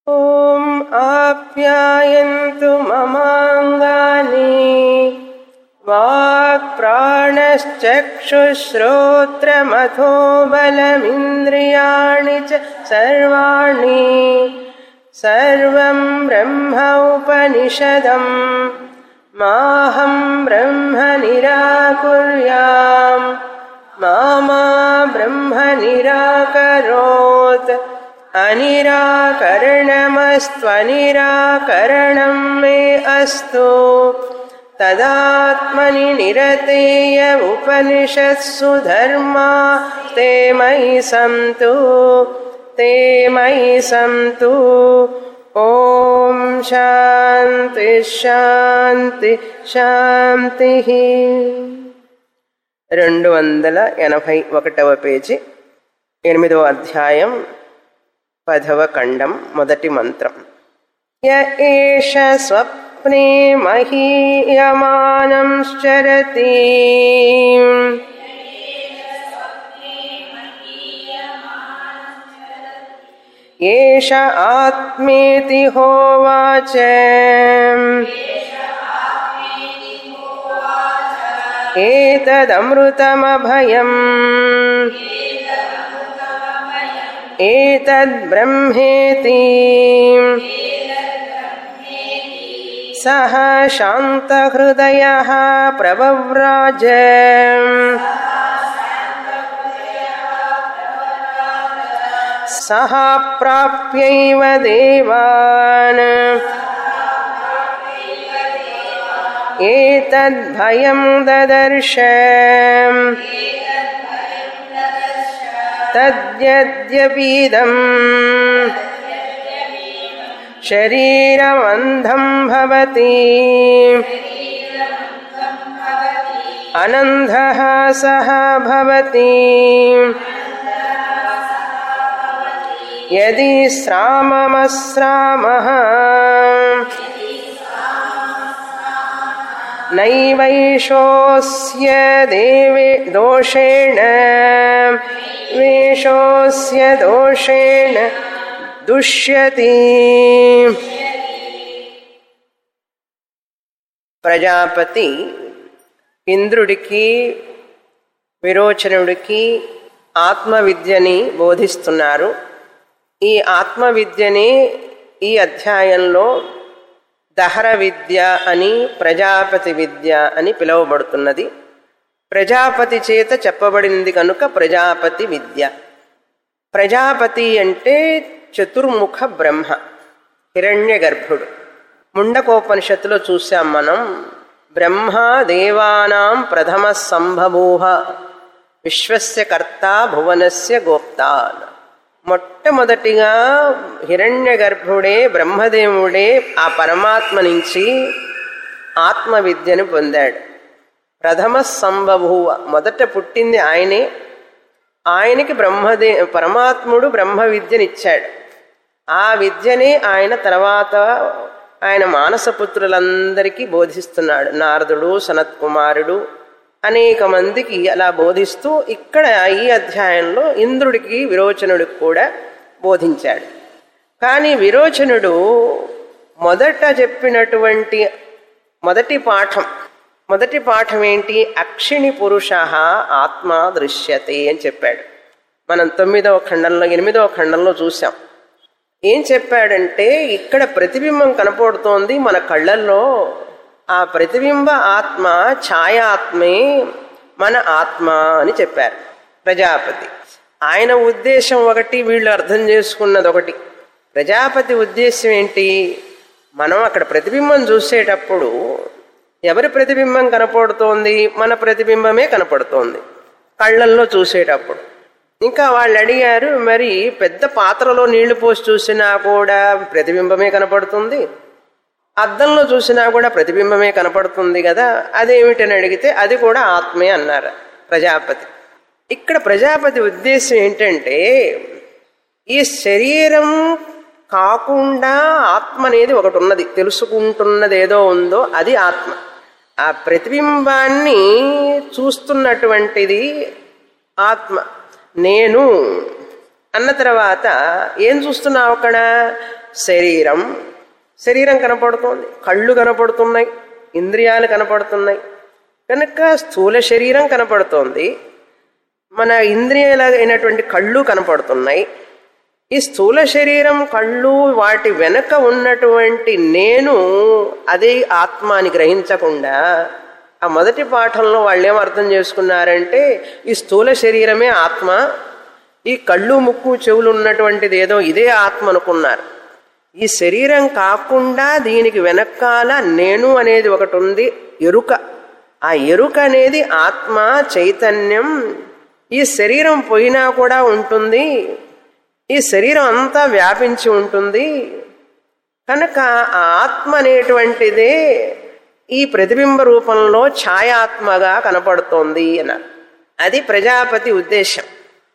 ॐ आप्यायन्तु ममाङ्गानि वाक्प्राणश्चक्षुश्रोत्रमथो बलमिन्द्रियाणि च सर्वाणि सर्वं ब्रह्म उपनिषदम् माहं ब्रह्म निराकुर्याम् मा मा ब्रह्म निराकरोत् अनिराकरणमस्त्वनिराकरणं मे अस्तु तदात्मनि निरतेय उपनिषत्सु धर्मा ते मयि सन्तु ते मयि सन्तु ॐ शान्ति శాంతి శాంతి రెండు వందల ఎనభై ఒకటవ పేజీ ఎనిమిదవ అధ్యాయం పదవ ఖండం మొదటి మంత్రం య ఏష స్వప్నే మహీయమానం చరతి ఏష ఆత్మేతి హోవాచ ఏతదమృతమభయం ఏతద్బ్రహ్మేతి సహ శాంతహృదయ ప్రభవ్రాజ సహ ప్రాప్యైవ దేవాన్ ఏతద్భయం దదర్శ తద్యద్యపీదం శరీరమంధం భవతి అనందః సహ భవతి యది శ్రామమశ్రామः नैवैषोऽस्य देवे दोषेण वेषोऽस्य दोषेण दुष्यति ప్రజాపతి ఇంద్రుడికి విరోచనుడికి ఆత్మవిద్యని బోధిస్తున్నారు ఈ ఆత్మవిద్యని ఈ అధ్యాయంలో దహర విద్య అని ప్రజాపతి విద్య అని పిలువబడుతున్నది ప్రజాపతి చేత చెప్పబడింది కనుక ప్రజాపతి విద్య ప్రజాపతి అంటే చతుర్ముఖ బ్రహ్మ హిరణ్య గర్భుడు ముండకోపనిషత్తులో చూసాం మనం బ్రహ్మ దేవానాం ప్రథమ సంభవూహ విశ్వస్య కర్త భువనస్య గోప్తా మొట్టమొదటిగా హిరణ్య గర్భుడే బ్రహ్మదేవుడే ఆ పరమాత్మ నుంచి ఆత్మ విద్యను పొందాడు ప్రథమ సంభవూవ మొదట పుట్టింది ఆయనే ఆయనకి బ్రహ్మదే పరమాత్ముడు బ్రహ్మ విద్యనిచ్చాడు ఆ విద్యనే ఆయన తర్వాత ఆయన మానసపుత్రులందరికీ బోధిస్తున్నాడు నారదుడు సనత్ కుమారుడు అనేక మందికి అలా బోధిస్తూ ఇక్కడ ఈ అధ్యాయంలో ఇంద్రుడికి విరోచనుడికి కూడా బోధించాడు కానీ విరోచనుడు మొదట చెప్పినటువంటి మొదటి పాఠం మొదటి పాఠం ఏంటి అక్షిణి పురుష ఆత్మ దృశ్యతే అని చెప్పాడు మనం తొమ్మిదవ ఖండంలో ఎనిమిదవ ఖండంలో చూసాం ఏం చెప్పాడంటే ఇక్కడ ప్రతిబింబం కనపడుతోంది మన కళ్ళల్లో ఆ ప్రతిబింబ ఆత్మ ఛాయాత్మే మన ఆత్మ అని చెప్పారు ప్రజాపతి ఆయన ఉద్దేశం ఒకటి వీళ్ళు అర్థం చేసుకున్నది ఒకటి ప్రజాపతి ఉద్దేశం ఏంటి మనం అక్కడ ప్రతిబింబం చూసేటప్పుడు ఎవరి ప్రతిబింబం కనపడుతోంది మన ప్రతిబింబమే కనపడుతోంది కళ్ళల్లో చూసేటప్పుడు ఇంకా వాళ్ళు అడిగారు మరి పెద్ద పాత్రలో నీళ్లు పోసి చూసినా కూడా ప్రతిబింబమే కనపడుతుంది అద్దంలో చూసినా కూడా ప్రతిబింబమే కనపడుతుంది కదా అదేమిటని అడిగితే అది కూడా ఆత్మే అన్నారు ప్రజాపతి ఇక్కడ ప్రజాపతి ఉద్దేశం ఏంటంటే ఈ శరీరం కాకుండా ఆత్మ అనేది ఒకటి ఉన్నది తెలుసుకుంటున్నది ఏదో ఉందో అది ఆత్మ ఆ ప్రతిబింబాన్ని చూస్తున్నటువంటిది ఆత్మ నేను అన్న తర్వాత ఏం చూస్తున్నావు అక్కడ శరీరం శరీరం కనపడుతోంది కళ్ళు కనపడుతున్నాయి ఇంద్రియాలు కనపడుతున్నాయి కనుక స్థూల శరీరం కనపడుతోంది మన ఇంద్రియాలైనటువంటి కళ్ళు కనపడుతున్నాయి ఈ స్థూల శరీరం కళ్ళు వాటి వెనక ఉన్నటువంటి నేను అదే ఆత్మ అని గ్రహించకుండా ఆ మొదటి పాఠంలో వాళ్ళు ఏం అర్థం చేసుకున్నారంటే ఈ స్థూల శరీరమే ఆత్మ ఈ కళ్ళు ముక్కు చెవులు ఉన్నటువంటిది ఏదో ఇదే ఆత్మ అనుకున్నారు ఈ శరీరం కాకుండా దీనికి వెనకాల నేను అనేది ఒకటి ఉంది ఎరుక ఆ ఎరుక అనేది ఆత్మ చైతన్యం ఈ శరీరం పోయినా కూడా ఉంటుంది ఈ శరీరం అంతా వ్యాపించి ఉంటుంది కనుక ఆ ఆత్మ అనేటువంటిదే ఈ ప్రతిబింబ రూపంలో ఛాయాత్మగా కనపడుతోంది అన్నారు అది ప్రజాపతి ఉద్దేశం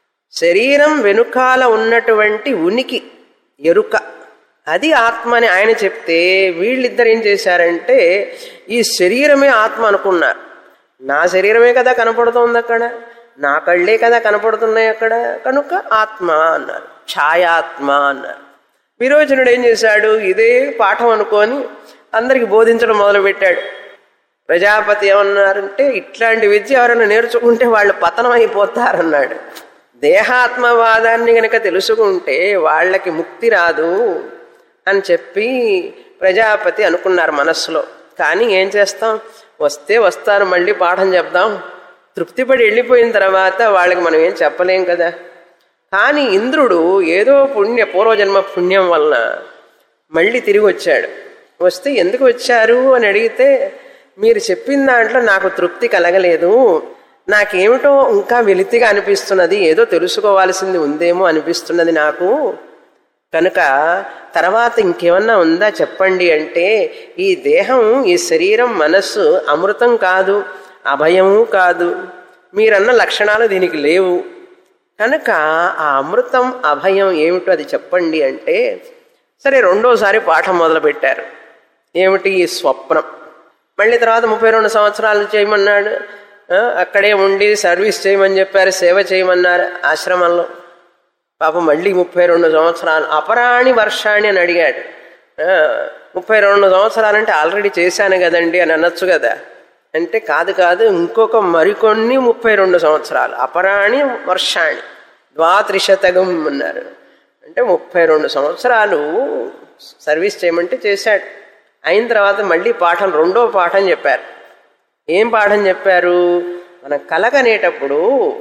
శరీరం వెనుకాల ఉన్నటువంటి ఉనికి ఎరుక అది ఆత్మ అని ఆయన చెప్తే వీళ్ళిద్దరు ఏం చేశారంటే ఈ శరీరమే ఆత్మ అనుకున్నారు నా శరీరమే కదా కనపడుతోంది అక్కడ నా కళ్ళే కదా కనపడుతున్నాయి అక్కడ కనుక ఆత్మ అన్నారు ఛాయాత్మ అన్నారు విరోచనుడు ఏం చేశాడు ఇదే పాఠం అనుకొని అందరికి బోధించడం మొదలుపెట్టాడు ప్రజాపతి ఏమన్నారంటే ఇట్లాంటి విద్య ఎవరైనా నేర్చుకుంటే వాళ్ళు పతనం అయిపోతారన్నాడు దేహాత్మవాదాన్ని గనక తెలుసుకుంటే వాళ్ళకి ముక్తి రాదు అని చెప్పి ప్రజాపతి అనుకున్నారు మనస్సులో కానీ ఏం చేస్తాం వస్తే వస్తారు మళ్ళీ పాఠం చెప్దాం తృప్తిపడి వెళ్ళిపోయిన తర్వాత వాళ్ళకి మనం ఏం చెప్పలేం కదా కానీ ఇంద్రుడు ఏదో పుణ్య పూర్వజన్మ పుణ్యం వలన మళ్ళీ తిరిగి వచ్చాడు వస్తే ఎందుకు వచ్చారు అని అడిగితే మీరు చెప్పిన దాంట్లో నాకు తృప్తి కలగలేదు నాకేమిటో ఇంకా వెలితిగా అనిపిస్తున్నది ఏదో తెలుసుకోవాల్సింది ఉందేమో అనిపిస్తున్నది నాకు కనుక తర్వాత ఇంకేమన్నా ఉందా చెప్పండి అంటే ఈ దేహం ఈ శరీరం మనస్సు అమృతం కాదు అభయము కాదు మీరన్న లక్షణాలు దీనికి లేవు కనుక ఆ అమృతం అభయం ఏమిటో అది చెప్పండి అంటే సరే రెండోసారి పాఠం మొదలుపెట్టారు ఏమిటి ఈ స్వప్నం మళ్ళీ తర్వాత ముప్పై రెండు సంవత్సరాలు చేయమన్నాడు ఆ, అక్కడే ఉండి సర్వీస్ చేయమని చెప్పారు సేవ చేయమన్నారు ఆశ్రమంలో పాపం మళ్ళీ ముప్పై రెండు సంవత్సరాలు అపరాణి వర్షాణి అని అడిగాడు ఆ, ముప్పై రెండు సంవత్సరాలంటే ఆల్రెడీ చేశాను కదండి అని అనొచ్చు కదా అంటే కాదు కాదు ఇంకొక మరికొన్ని ముప్పై రెండు సంవత్సరాలు అపరాణి వర్షాణి ద్వాత్రిశతగం అన్నారు అంటే ముప్పై రెండు సంవత్సరాలు సర్వీస్ చేయమంటే చేశాడు అయిన తర్వాత మళ్ళీ పాఠం రెండో పాఠం చెప్పారు ఏం పాఠం చెప్పారు మనం కలగనేటప్పుడు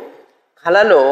కలలో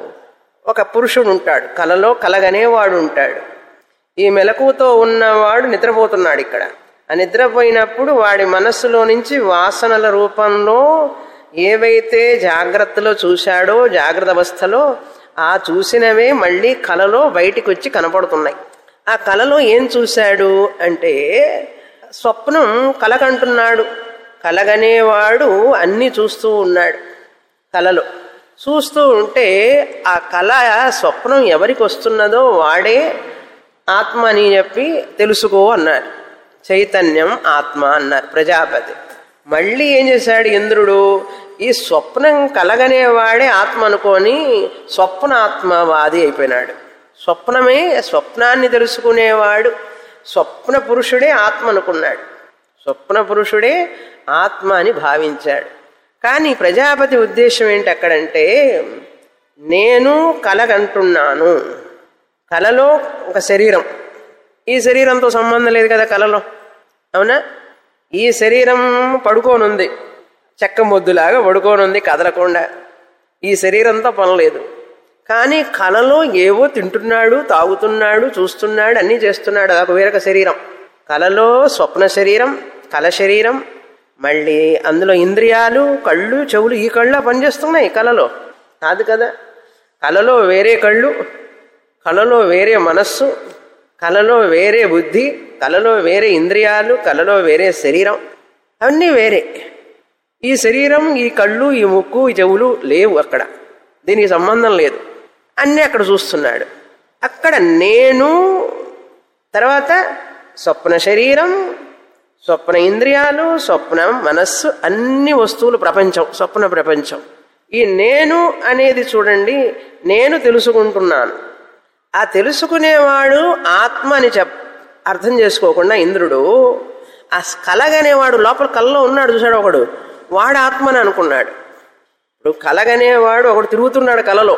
ఒక పురుషుడు ఉంటాడు కలలో కలగనేవాడు ఉంటాడు ఈ మెలకువతో ఉన్నవాడు నిద్రపోతున్నాడు ఇక్కడ ఆ నిద్రపోయినప్పుడు వాడి మనస్సులో నుంచి వాసనల రూపంలో ఏవైతే జాగ్రత్తలో చూశాడో జాగ్రత్త అవస్థలో ఆ చూసినవే మళ్ళీ కలలో బయటికి వచ్చి కనపడుతున్నాయి ఆ కలలో ఏం చూశాడు అంటే స్వప్నం కలకంటున్నాడు కలగనేవాడు అన్నీ చూస్తూ ఉన్నాడు కలలో చూస్తూ ఉంటే ఆ కళ స్వప్నం ఎవరికి వస్తున్నదో వాడే ఆత్మ అని చెప్పి తెలుసుకో అన్నారు చైతన్యం ఆత్మ అన్నారు ప్రజాపతి మళ్ళీ ఏం చేశాడు ఇంద్రుడు ఈ స్వప్నం కలగనేవాడే ఆత్మ అనుకొని స్వప్నాత్మవాది అయిపోయినాడు స్వప్నమే స్వప్నాన్ని తెలుసుకునేవాడు స్వప్న పురుషుడే ఆత్మ అనుకున్నాడు స్వప్న పురుషుడే ఆత్మ అని భావించాడు కానీ ప్రజాపతి ఉద్దేశం ఏంటి అక్కడంటే నేను కలగంటున్నాను కలలో ఒక శరీరం ఈ శరీరంతో సంబంధం లేదు కదా కలలో అవునా ఈ శరీరం పడుకోనుంది చెక్క మొద్దులాగా పడుకోనుంది కదలకుండా ఈ శరీరంతో పనలేదు కానీ కలలో ఏవో తింటున్నాడు తాగుతున్నాడు చూస్తున్నాడు అన్నీ చేస్తున్నాడు అదొక వేరొక శరీరం కలలో స్వప్న శరీరం కల శరీరం మళ్ళీ అందులో ఇంద్రియాలు కళ్ళు చెవులు ఈ కళ్ళ పనిచేస్తున్నాయి కలలో కాదు కదా కలలో వేరే కళ్ళు కలలో వేరే మనస్సు కలలో వేరే బుద్ధి కలలో వేరే ఇంద్రియాలు కలలో వేరే శరీరం అవన్నీ వేరే ఈ శరీరం ఈ కళ్ళు ఈ ముక్కు ఈ చెవులు లేవు అక్కడ దీనికి సంబంధం లేదు అన్నీ అక్కడ చూస్తున్నాడు అక్కడ నేను తర్వాత స్వప్న శరీరం స్వప్న ఇంద్రియాలు స్వప్న మనస్సు అన్ని వస్తువులు ప్రపంచం స్వప్న ప్రపంచం ఈ నేను అనేది చూడండి నేను తెలుసుకుంటున్నాను ఆ తెలుసుకునేవాడు ఆత్మ అని చెప్ అర్థం చేసుకోకుండా ఇంద్రుడు ఆ కలగనేవాడు లోపల కళ్ళలో ఉన్నాడు చూశాడు ఒకడు వాడు ఆత్మని అనుకున్నాడు ఇప్పుడు కలగనేవాడు ఒకడు తిరుగుతున్నాడు కలలో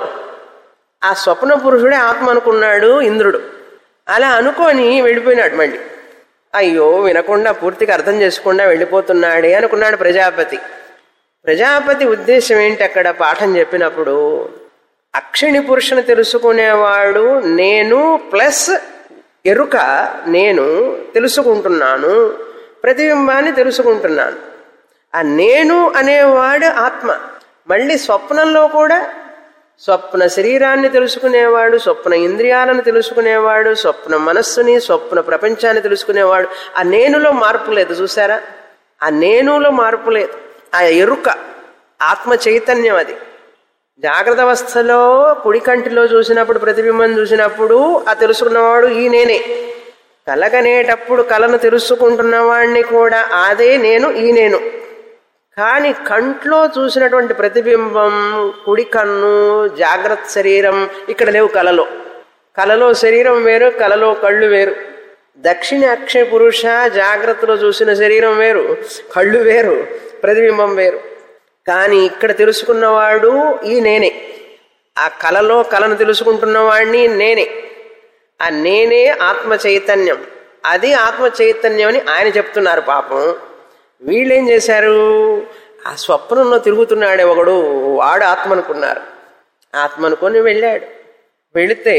ఆ స్వప్న పురుషుడే ఆత్మ అనుకున్నాడు ఇంద్రుడు అలా అనుకొని వెళ్ళిపోయినాడు మళ్ళీ అయ్యో వినకుండా పూర్తిగా అర్థం చేసుకుండా వెళ్ళిపోతున్నాడే అనుకున్నాడు ప్రజాపతి ప్రజాపతి ఉద్దేశం ఏంటి అక్కడ పాఠం చెప్పినప్పుడు అక్షిణి పురుషుని తెలుసుకునేవాడు నేను ప్లస్ ఎరుక నేను తెలుసుకుంటున్నాను ప్రతిబింబాన్ని తెలుసుకుంటున్నాను ఆ నేను అనేవాడు ఆత్మ మళ్ళీ స్వప్నంలో కూడా స్వప్న శరీరాన్ని తెలుసుకునేవాడు స్వప్న ఇంద్రియాలను తెలుసుకునేవాడు స్వప్న మనస్సుని స్వప్న ప్రపంచాన్ని తెలుసుకునేవాడు ఆ నేనులో మార్పు లేదు చూసారా ఆ నేనులో మార్పు లేదు ఆ ఎరుక ఆత్మ చైతన్యం అది జాగ్రత్త అవస్థలో కుడి కంటిలో చూసినప్పుడు ప్రతిబింబం చూసినప్పుడు ఆ తెలుసుకున్నవాడు ఈ నేనే కలగనేటప్పుడు కలను తెలుసుకుంటున్నవాడిని కూడా అదే నేను ఈ నేను కానీ కంట్లో చూసినటువంటి ప్రతిబింబం కుడి కన్ను జాగ్రత్త శరీరం ఇక్కడ లేవు కలలో కలలో శరీరం వేరు కలలో కళ్ళు వేరు దక్షిణ అక్షయ పురుష జాగ్రత్తలో చూసిన శరీరం వేరు కళ్ళు వేరు ప్రతిబింబం వేరు కానీ ఇక్కడ తెలుసుకున్నవాడు ఈ నేనే ఆ కలలో కలను తెలుసుకుంటున్నవాడిని నేనే ఆ నేనే ఆత్మ చైతన్యం అది ఆత్మ చైతన్యం అని ఆయన చెప్తున్నారు పాపం వీళ్ళేం చేశారు ఆ స్వప్నంలో తిరుగుతున్నాడే ఒకడు వాడు ఆత్మ అనుకున్నారు ఆత్మ అనుకొని వెళ్ళాడు వెళితే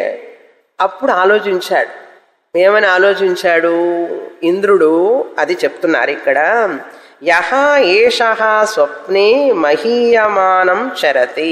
అప్పుడు ఆలోచించాడు ఏమని ఆలోచించాడు ఇంద్రుడు అది చెప్తున్నారు ఇక్కడ యహ ఏష స్వప్నే మహీయమానం చరతి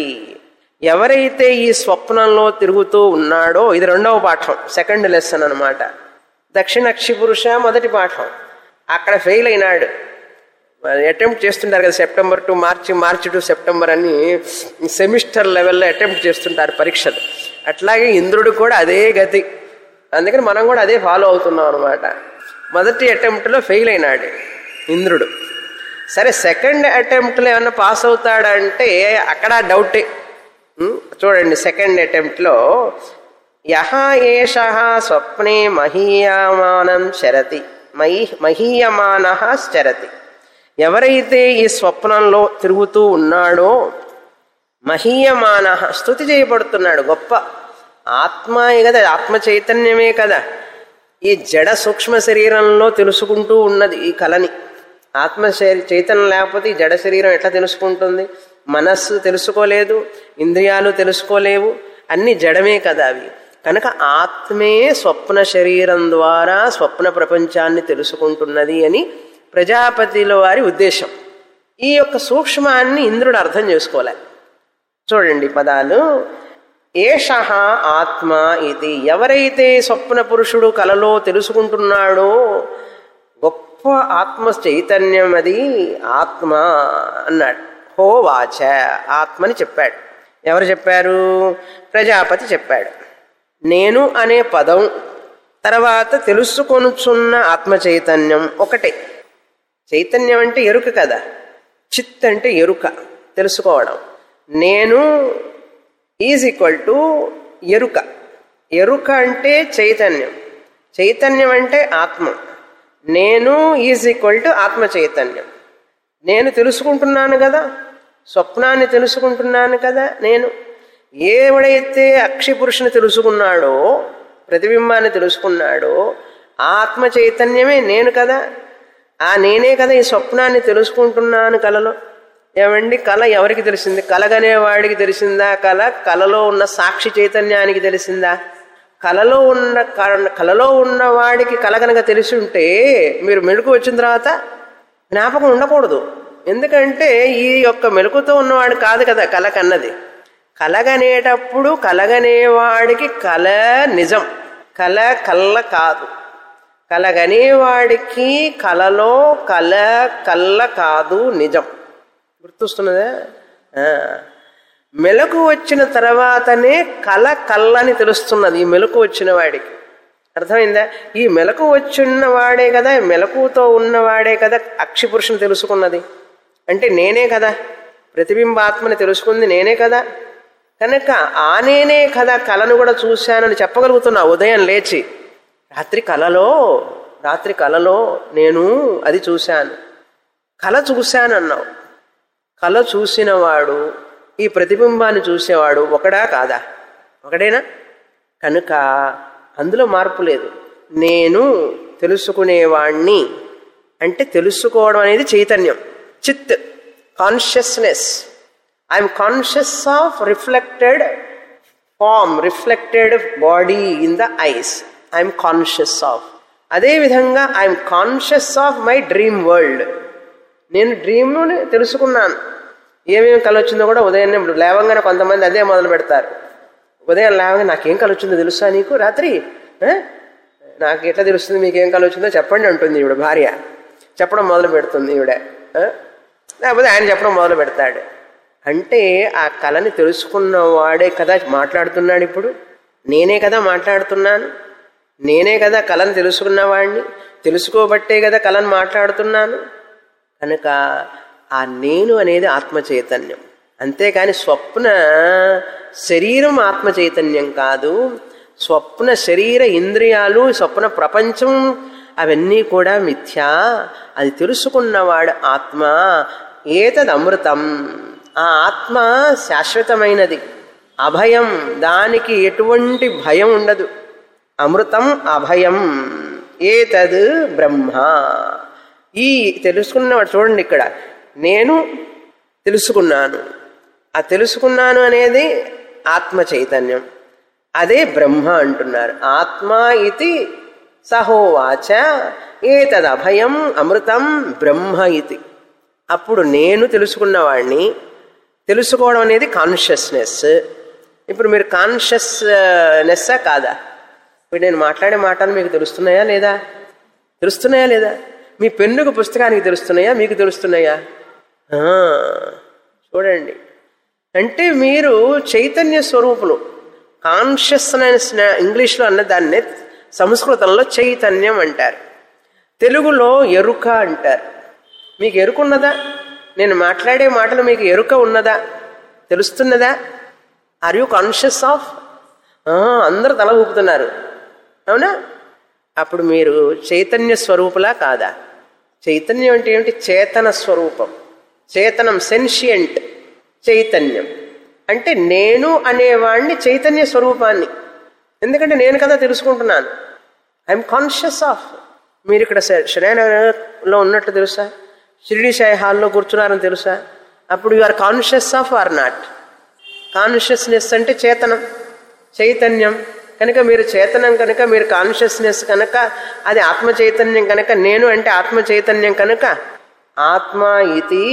ఎవరైతే ఈ స్వప్నంలో తిరుగుతూ ఉన్నాడో ఇది రెండవ పాఠం సెకండ్ లెసన్ అనమాట దక్షిణక్షి పురుష మొదటి పాఠం అక్కడ ఫెయిల్ అయినాడు అటెంప్ట్ చేస్తుంటారు కదా September to March March to September అని సెమిస్టర్ లెవెల్లో అటెంప్ట్ చేస్తుంటారు పరీక్షలు అట్లాగే ఇంద్రుడు కూడా అదే గతి అందుకని మనం కూడా అదే ఫాలో అవుతున్నాం అనమాట మొదటి అటెంప్ట్లో ఫెయిల్ అయినాడు ఇంద్రుడు సరే సెకండ్ అటెంప్ట్లో ఏమన్నా పాస్ అవుతాడంటే అక్కడ డౌటే ఉం? చూడండి సెకండ్ అటెంప్ట్లో యహ ఏష స్వప్నే మహీయమానం చరతి మహీ మహీయమాన చరతి ఎవరైతే ఈ స్వప్నంలో తిరుగుతూ ఉన్నాడో మహీయమాన స్థుతి చేయబడుతున్నాడు గొప్ప ఆత్మయే కదా ఆత్మ చైతన్యమే కదా ఈ జడ సూక్ష్మ శరీరంలో తెలుసుకుంటూ ఉన్నది ఈ కళని ఆత్మ శరీ- చైతన్యం లేకపోతే ఈ జడ శరీరం ఎట్లా తెలుసుకుంటుంది మనస్సు తెలుసుకోలేదు ఇంద్రియాలు తెలుసుకోలేవు అన్ని జడమే కదా అవి కనుక ఆత్మే స్వప్న శరీరం ద్వారా స్వప్న ప్రపంచాన్ని తెలుసుకుంటున్నది అని ప్రజాపతిలో వారి ఉద్దేశం ఈ యొక్క సూక్ష్మాన్ని ఇంద్రుడు అర్థం చేసుకోలే చూడండి పదాలు ఏష ఆత్మ ఇది ఎవరైతే స్వప్న పురుషుడు కలలో తెలుసుకుంటున్నాడో గొప్ప ఆత్మ చైతన్యం అది ఆత్మ అన్నాడు హోవాచ ఆత్మని చెప్పాడు ఎవరు చెప్పారు ప్రజాపతి చెప్పాడు నేను అనే పదం తర్వాత తెలుసుకొనుచున్న ఆత్మ చైతన్యం ఒకటే చైతన్యం అంటే ఎరుక కదా చిత్ అంటే ఎరుక తెలుసుకోవడం నేను ఈజ్ ఈక్వల్ టు ఎరుక ఎరుక అంటే చైతన్యం చైతన్యం అంటే ఆత్మ నేను ఈజ్ ఈక్వల్ టు ఆత్మ చైతన్యం నేను తెలుసుకుంటున్నాను కదా స్వప్నాన్ని తెలుసుకుంటున్నాను కదా నేను ఎవడైతే అక్షి పురుషుని తెలుసుకున్నాడో ప్రతిబింబాన్ని తెలుసుకున్నాడో ఆ ఆత్మ చైతన్యమే నేను కదా ఆ నేనే కదా ఈ స్వప్నాన్ని తెలుసుకుంటున్నాను కలలో ఏమండి కళ ఎవరికి తెలిసింది కలగనేవాడికి తెలిసిందా కళ కలలో ఉన్న సాక్షి చైతన్యానికి తెలిసిందా కలలో ఉన్న క- కలలో ఉన్న వాడికి కళ కనుక తెలిసి ఉంటే మీరు మెడుకు వచ్చిన తర్వాత జ్ఞాపకం ఉండకూడదు ఎందుకంటే ఈ యొక్క మెలకుతో ఉన్నవాడు కాదు కదా కళ కన్నది కలగనేటప్పుడు కలగనేవాడికి కళ నిజం కళ కళ్ళ కాదు కలగనేవాడికి కలలో కళ కళ్ళ కాదు నిజం గుర్తొస్తున్నదా ఆ. మెలకు వచ్చిన తర్వాతనే కళ కళ్ళని తెలుస్తున్నది ఈ మెలకు వచ్చిన వాడికి అర్థమైందా ఈ మెలకు వచ్చిన వాడే కదా మెలకుతో ఉన్నవాడే కదా అక్షి పురుషుని తెలుసుకున్నది అంటే నేనే కదా ప్రతిబింబాత్మని తెలుసుకుంది నేనే కదా కనుక ఆ నేనే కదా కళను కూడా చూశానని చెప్పగలుగుతున్నా ఉదయం లేచి రాత్రి కలలో రాత్రి కలలో నేను అది చూశాను కళ చూశానన్నావు కళ చూసినవాడు ఈ ప్రతిబింబాన్ని చూసేవాడు ఒకడా కాదా ఒకడేనా కనుక అందులో మార్పు లేదు నేను తెలుసుకునేవాణ్ణి అంటే తెలుసుకోవడం అనేది చైతన్యం చిత్ consciousness I'm conscious of reflected form reflected body in the eyes I'm conscious of అదేవిధంగా I'm conscious of my dream world నేను డ్రీమ్ను తెలుసుకున్నాను ఏమేమి కళ వచ్చిందో కూడా ఉదయం లేవంగానే కొంతమంది అదే మొదలు పెడతారు ఉదయం లేవగానే నాకేం కళ వచ్చిందో తెలుసా నీకు రాత్రి ఆ? నాకు ఎట్లా తెలుస్తుంది మీకేం కళ వచ్చిందో చెప్పండి అంటుంది ఈవిడ భార్య చెప్పడం మొదలు పెడుతుంది ఈవిడ ఆ? లేకపోతే ఆయన చెప్పడం మొదలు పెడతాడు అంటే ఆ కళని తెలుసుకున్న వాడే కదా మాట్లాడుతున్నాడు ఇప్పుడు నేనే కదా మాట్లాడుతున్నాను నేనే కదా కళను తెలుసుకున్నవాడిని తెలుసుకోబట్టే కదా కళను మాట్లాడుతున్నాను కనుక ఆ నేను అనేది ఆత్మ చైతన్యం అంతేకాని స్వప్న శరీరం ఆత్మ చైతన్యం కాదు స్వప్న శరీర ఇంద్రియాలు స్వప్న ప్రపంచం అవన్నీ కూడా మిథ్యా అది తెలుసుకున్నవాడు ఆత్మ ఏతద్ అమృతం ఆ ఆత్మ శాశ్వతమైనది అభయం దానికి ఎటువంటి భయం ఉండదు అమృతం అభయం ఏతద్ బ్రహ్మ ఈ తెలుసుకున్నవాడు చూడండి ఇక్కడ నేను తెలుసుకున్నాను ఆ తెలుసుకున్నాను అనేది ఆత్మ చైతన్యం అదే బ్రహ్మ అంటున్నారు ఆత్మ ఇది సహోవాచ ఏతద్ అభయం అమృతం బ్రహ్మ ఇది అప్పుడు నేను తెలుసుకున్నవాడిని తెలుసుకోవడం అనేది కాన్షియస్నెస్ ఇప్పుడు మీరు కాన్షియస్నెస్సా కాదా ఇప్పుడు నేను మాట్లాడే మాటలు మీకు తెలుస్తున్నాయా లేదా తెలుస్తున్నాయా లేదా మీ పెన్నుకు పుస్తకానికి తెలుస్తున్నాయా మీకు తెలుస్తున్నాయా ఆ, చూడండి అంటే మీరు చైతన్య స్వరూపులు కాన్షియస్నెస్ ఇంగ్లీష్లో అన్న దాన్నే సంస్కృతంలో చైతన్యం అంటారు తెలుగులో ఎరుక అంటారు మీకు ఎరుక ఉన్నదా నేను మాట్లాడే మాటలు మీకు ఎరుక ఉన్నదా తెలుస్తున్నదా ఆర్ యూ కాన్షియస్ ఆఫ్ అందరూ తల ఊపుతున్నారు అవునా అప్పుడు మీరు చైతన్య స్వరూపులా కాదా చైతన్యం అంటే ఏమిటి చేతన స్వరూపం చేతనం సెన్షియంట్ చైతన్యం అంటే నేను అనేవాడిని చైతన్య స్వరూపాన్ని ఎందుకంటే నేను కదా తెలుసుకుంటున్నాను ఐఎమ్ కాన్షియస్ ఆఫ్ మీరు ఇక్కడ శ్రేణలో ఉన్నట్టు తెలుసా షిరిడి సాయి హాల్లో కూర్చున్నారని తెలుసా అప్పుడు you are conscious of or not consciousness అంటే చేతనం చైతన్యం కనుక మీరు చేతనం కనుక మీరు కాన్షియస్నెస్ కనుక అది ఆత్మ చైతన్యం కనుక నేను అంటే ఆత్మ చైతన్యం కనుక ఆత్మ ఇది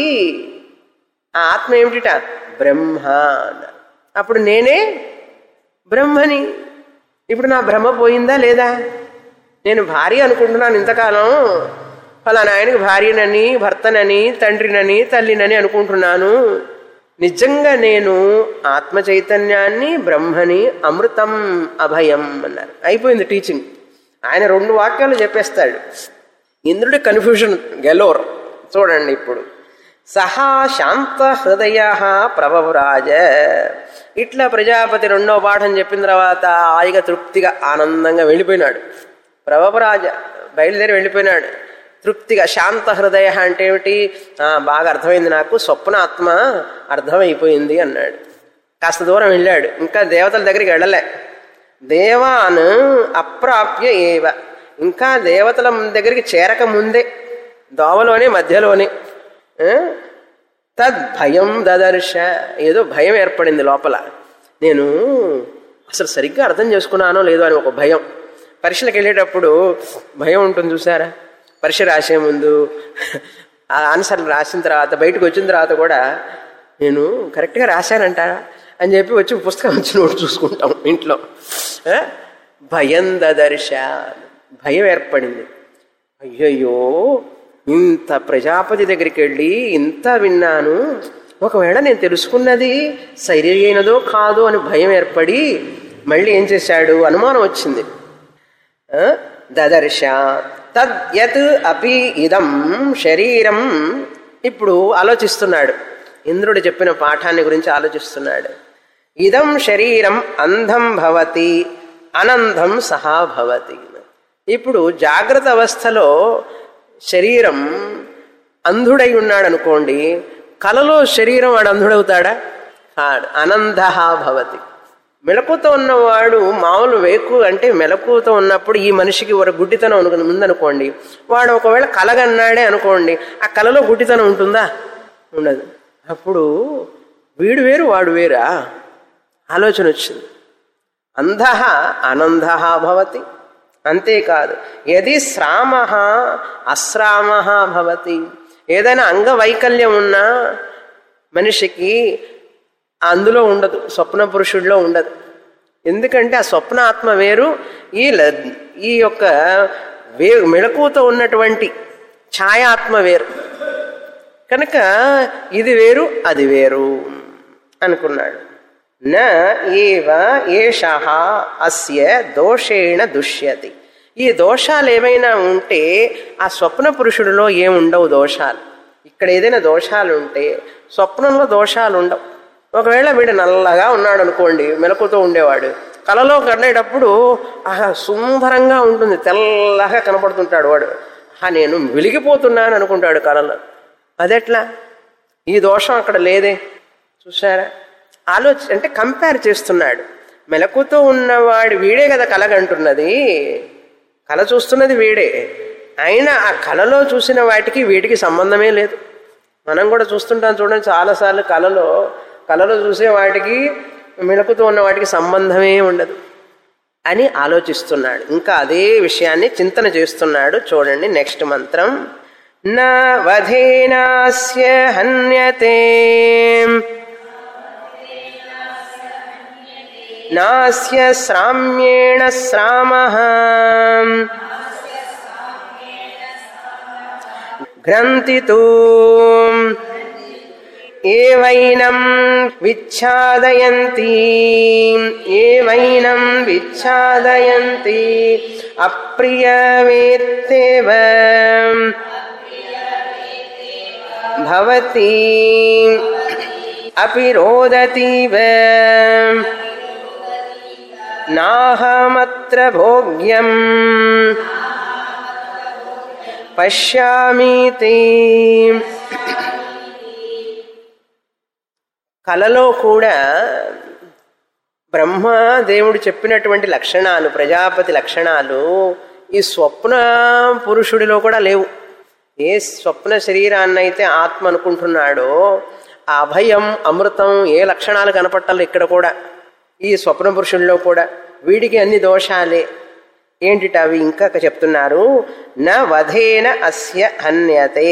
ఆ ఆత్మ ఏమిటిట బ్రహ్మ అన్నారు. అప్పుడు నేనే బ్రహ్మని ఇప్పుడు నా భ్రమ పోయిందా లేదా నేను భార్య అనుకుంటున్నాను ఇంతకాలం ఫలానా ఆయనకి భార్యనని భర్తనని తండ్రినని తల్లినని అనుకుంటున్నాను నిజంగా నేను ఆత్మ చైతన్యాన్ని బ్రహ్మని అమృతం అభయం అన్నారు అయిపోయింది టీచింగ్ ఆయన రెండు వాక్యాలు చెప్పేస్తాడు ఇంద్రుడి కన్ఫ్యూజన్ గెలోర్ చూడండి ఇప్పుడు సహా శాంత హృదయ ప్రభవరాజ ఇట్లా ప్రజాపతి రెండో పాఠం చెప్పిన తర్వాత హాయిగా తృప్తిగా ఆనందంగా వెళ్ళిపోయినాడు ప్రభవరాజ బయలుదేరి వెళ్ళిపోయినాడు తృప్తిగా శాంత హృదయ అంటే ఏమిటి "ఆ, బాగా అర్థమైంది నాకు స్వప్న ఆత్మ అర్థమైపోయింది అన్నాడు కాస్త దూరం వెళ్ళాడు ఇంకా దేవతల దగ్గరికి వెళ్ళలే దేవాన్ అప్రాప్య ఏవ ఇంకా దేవతల దగ్గరికి చేరక ముందే దోవలోనే మధ్యలోనే ఆ? తద్భయం దదర్శ ఏదో భయం ఏర్పడింది లోపల నేను అసలు సరిగ్గా అర్థం చేసుకున్నానో లేదో అని ఒక భయం పరీక్షలకు వెళ్ళేటప్పుడు భయం ఉంటుంది చూసారా పరీక్ష రాసే ముందు ఆ ఆన్సర్లు రాసిన తర్వాత బయటకు వచ్చిన తర్వాత కూడా నేను కరెక్ట్గా రాశానంటారా అని చెప్పి వచ్చి పుస్తకం వచ్చి నోటు చూసుకుంటాం ఇంట్లో ఆ? భయం దదర్శ భయం ఏర్పడింది అయ్యయ్యో ఇంత ప్రజాపతి దగ్గరికి వెళ్ళి ఇంత విన్నాను ఒకవేళ నేను తెలుసుకున్నది సరి అయినదో కాదో అని భయం ఏర్పడి మళ్ళీ ఏం చేశాడు అనుమానం వచ్చింది ఆ? దదర్శ తద్ యత్ అపి ఇదం శరీరం ఇప్పుడు ఆలోచిస్తున్నాడు ఇంద్రుడు చెప్పిన పాఠాన్ని గురించి ఆలోచిస్తున్నాడు ఇదం శరీరం అంధం భవతి అనంధం సహా భవతి ఇప్పుడు జాగ్రత్త అవస్థలో శరీరం అంధుడై ఉన్నాడు అనుకోండి కలలో శరీరం వాడు అంధుడవుతాడా కాడు అనంధ భవతి మెలకుతో ఉన్నవాడు మామూలు వేకు అంటే మెలకుతో ఉన్నప్పుడు ఈ మనిషికి ఒక గుడ్డితనం అనుకుని ఉందనుకోండి వాడు ఒకవేళ కలగన్నాడే అనుకోండి ఆ కలలో గుడ్డితనం ఉంటుందా ఉండదు అప్పుడు వీడు వేరు వాడు వేరా ఆలోచన వచ్చింది అంధ అనంధ భవతి అంతేకాదు ఎది శ్రామ అశ్రామ భవతి ఏదైనా అంగవైకల్యం ఉన్నా మనిషికి అందులో ఉండదు స్వప్న పురుషుడిలో ఉండదు ఎందుకంటే ఆ స్వప్న ఆత్మ వేరు ఈ ల- ఈ యొక్క వే మెళకువతో ఉన్నటువంటి ఛాయాత్మ వేరు కనుక ఇది వేరు అది వేరు అనుకున్నాడు న ఏవ ఏష అస్య దోషేణ దుష్యతి ఈ దోషాలు ఏమైనా ఉంటే ఆ స్వప్న పురుషుడిలో ఏముండవు దోషాలు ఇక్కడ ఏదైనా దోషాలు ఉంటే స్వప్నంలో దోషాలు ఉండవు ఒకవేళ వీడు నల్లగా ఉన్నాడు అనుకోండి మెలకుతో ఉండేవాడు కలలో కనేటప్పుడు ఆహా సుందరంగా ఉంటుంది తెల్లగా కనపడుతుంటాడు వాడు ఆ నేను వెలిగిపోతున్నాను అనుకుంటాడు కలలో అదెట్లా ఈ దోషం అక్కడ లేదే చూసారా ఆలోచి అంటే కంపేర్ చేస్తున్నాడు మెలకుతో ఉన్నవాడు వీడే కదా కలగంటున్నది కళ చూస్తున్నది వీడే అయినా ఆ కళలో చూసిన వాటికి వీటికి సంబంధమే లేదు మనం కూడా చూస్తుంటాం చూడండి చాలాసార్లు కళలో కళలో చూసే వాటికి మెలకుతో ఉన్న వాటికి సంబంధమే ఉండదు అని ఆలోచిస్తున్నాడు ఇంకా అదే విషయాన్ని చింతన చేస్తున్నాడు చూడండి నెక్స్ట్ మంత్రం నా వధేనాస్య హన్యతే నాస్య శ్రామ్యేణ శ్రామః గ్రంథితూ ఏవైనం విచ్ఛాదయంతి ఏవైనం విచ్ఛాదయంతి అప్రియవేత్తేవ భవతి అపి రోదతీవ నాహమత్ర భోగ్యం పశ్యామీతి కలలో కూడా బ్రహ్మ దేవుడు చెప్పినటువంటి లక్షణాలు ప్రజాపతి లక్షణాలు ఈ స్వప్న పురుషుడిలో కూడా లేవు ఏ స్వప్న శరీరాన్ని అయితే ఆత్మ అనుకుంటున్నాడో ఆ అభయం అమృతం ఏ లక్షణాలు కనపట్టాలి ఇక్కడ కూడా ఈ స్వప్న పురుషుల్లో కూడా వీడికి అన్ని దోషాలే ఏంటిట అవి ఇంకా చెప్తున్నారు న వధేన అస్య హన్యతే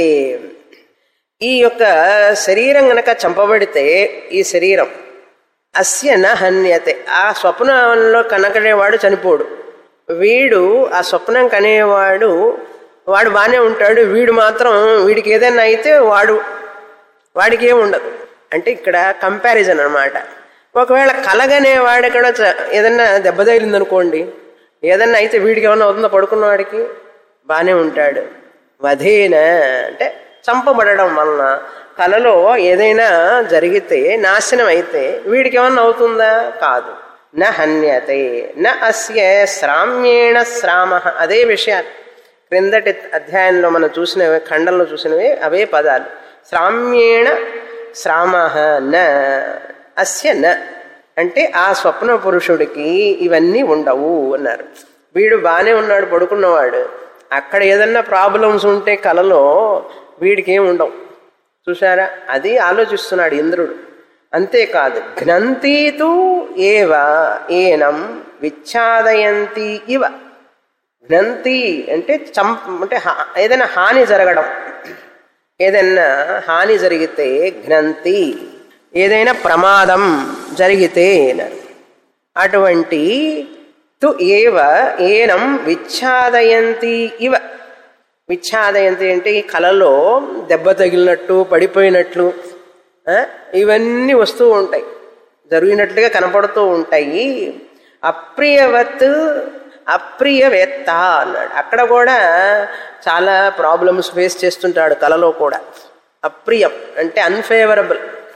ఈ యొక్క శరీరం గనక చంపబడితే ఈ శరీరం అస్య న హన్యతే ఆ స్వప్నంలో కనకనేవాడు చనిపోడు వీడు ఆ స్వప్నం కనేవాడు వాడు బాగానే ఉంటాడు వీడు మాత్రం వీడికి ఏదైనా అయితే వాడు వాడికి ఏమి ఉండదు అంటే ఇక్కడ కంపారిజన్ అనమాట ఒకవేళ కలగనే వాడు కూడా చ- ఏదన్నా దెబ్బ తగిలిందనుకోండి ఏదన్నా అయితే వీడికి ఏమన్నా అవుతుందో పడుకున్న వాడికి బాగానే ఉంటాడు వధేన అంటే చంపబడడం వలన కలలో ఏదైనా జరిగితే నాశనం అయితే వీడికి ఏమన్నా అవుతుందా కాదు న హన్యతే న అస్య శ్రామ్యేణ శ్రామ అదే విషయాలు క్రిందటి అధ్యాయంలో మనం చూసినవి ఖండంలో చూసినవి అవే పదాలు శ్రామ్యేణ శ్రామ న అస్య న అంటే ఆ స్వప్న పురుషుడికి ఇవన్నీ ఉండవు అన్నారు వీడు బాగానే ఉన్నాడు పడుకున్నవాడు అక్కడ ఏదన్నా ప్రాబ్లమ్స్ ఉంటే కలలో వీడికి ఏం ఉండవు చూసారా అది ఆలోచిస్తున్నాడు ఇంద్రుడు అంతేకాదు ఘ్నంతీతు ఏవ ఏనం విచ్ఛాదయంతి ఇవ ఘ్నంతి అంటే చంప అంటే హా- ఏదైనా హాని జరగడం ఏదైనా హాని జరిగితే ఘ్నంతి ఏదైనా ప్రమాదం జరిగితే అన్నారు. అటువంటి తు ఏవ ఏనం విచ్ఛాదయంతి ఇవ విచ్ఛాదయంతి అంటే ఈ కళలో దెబ్బ తగిలినట్టు పడిపోయినట్లు ఆ, ఇవన్నీ వస్తూ ఉంటాయి జరిగినట్లుగా కనపడుతూ ఉంటాయి అప్రియవత్ అప్రియవేత్త అన్నాడు అక్కడ కూడా చాలా ప్రాబ్లమ్స్ ఫేస్ చేస్తుంటాడు కళలో కూడా అప్రియం అంటే అన్ఫేవరబుల్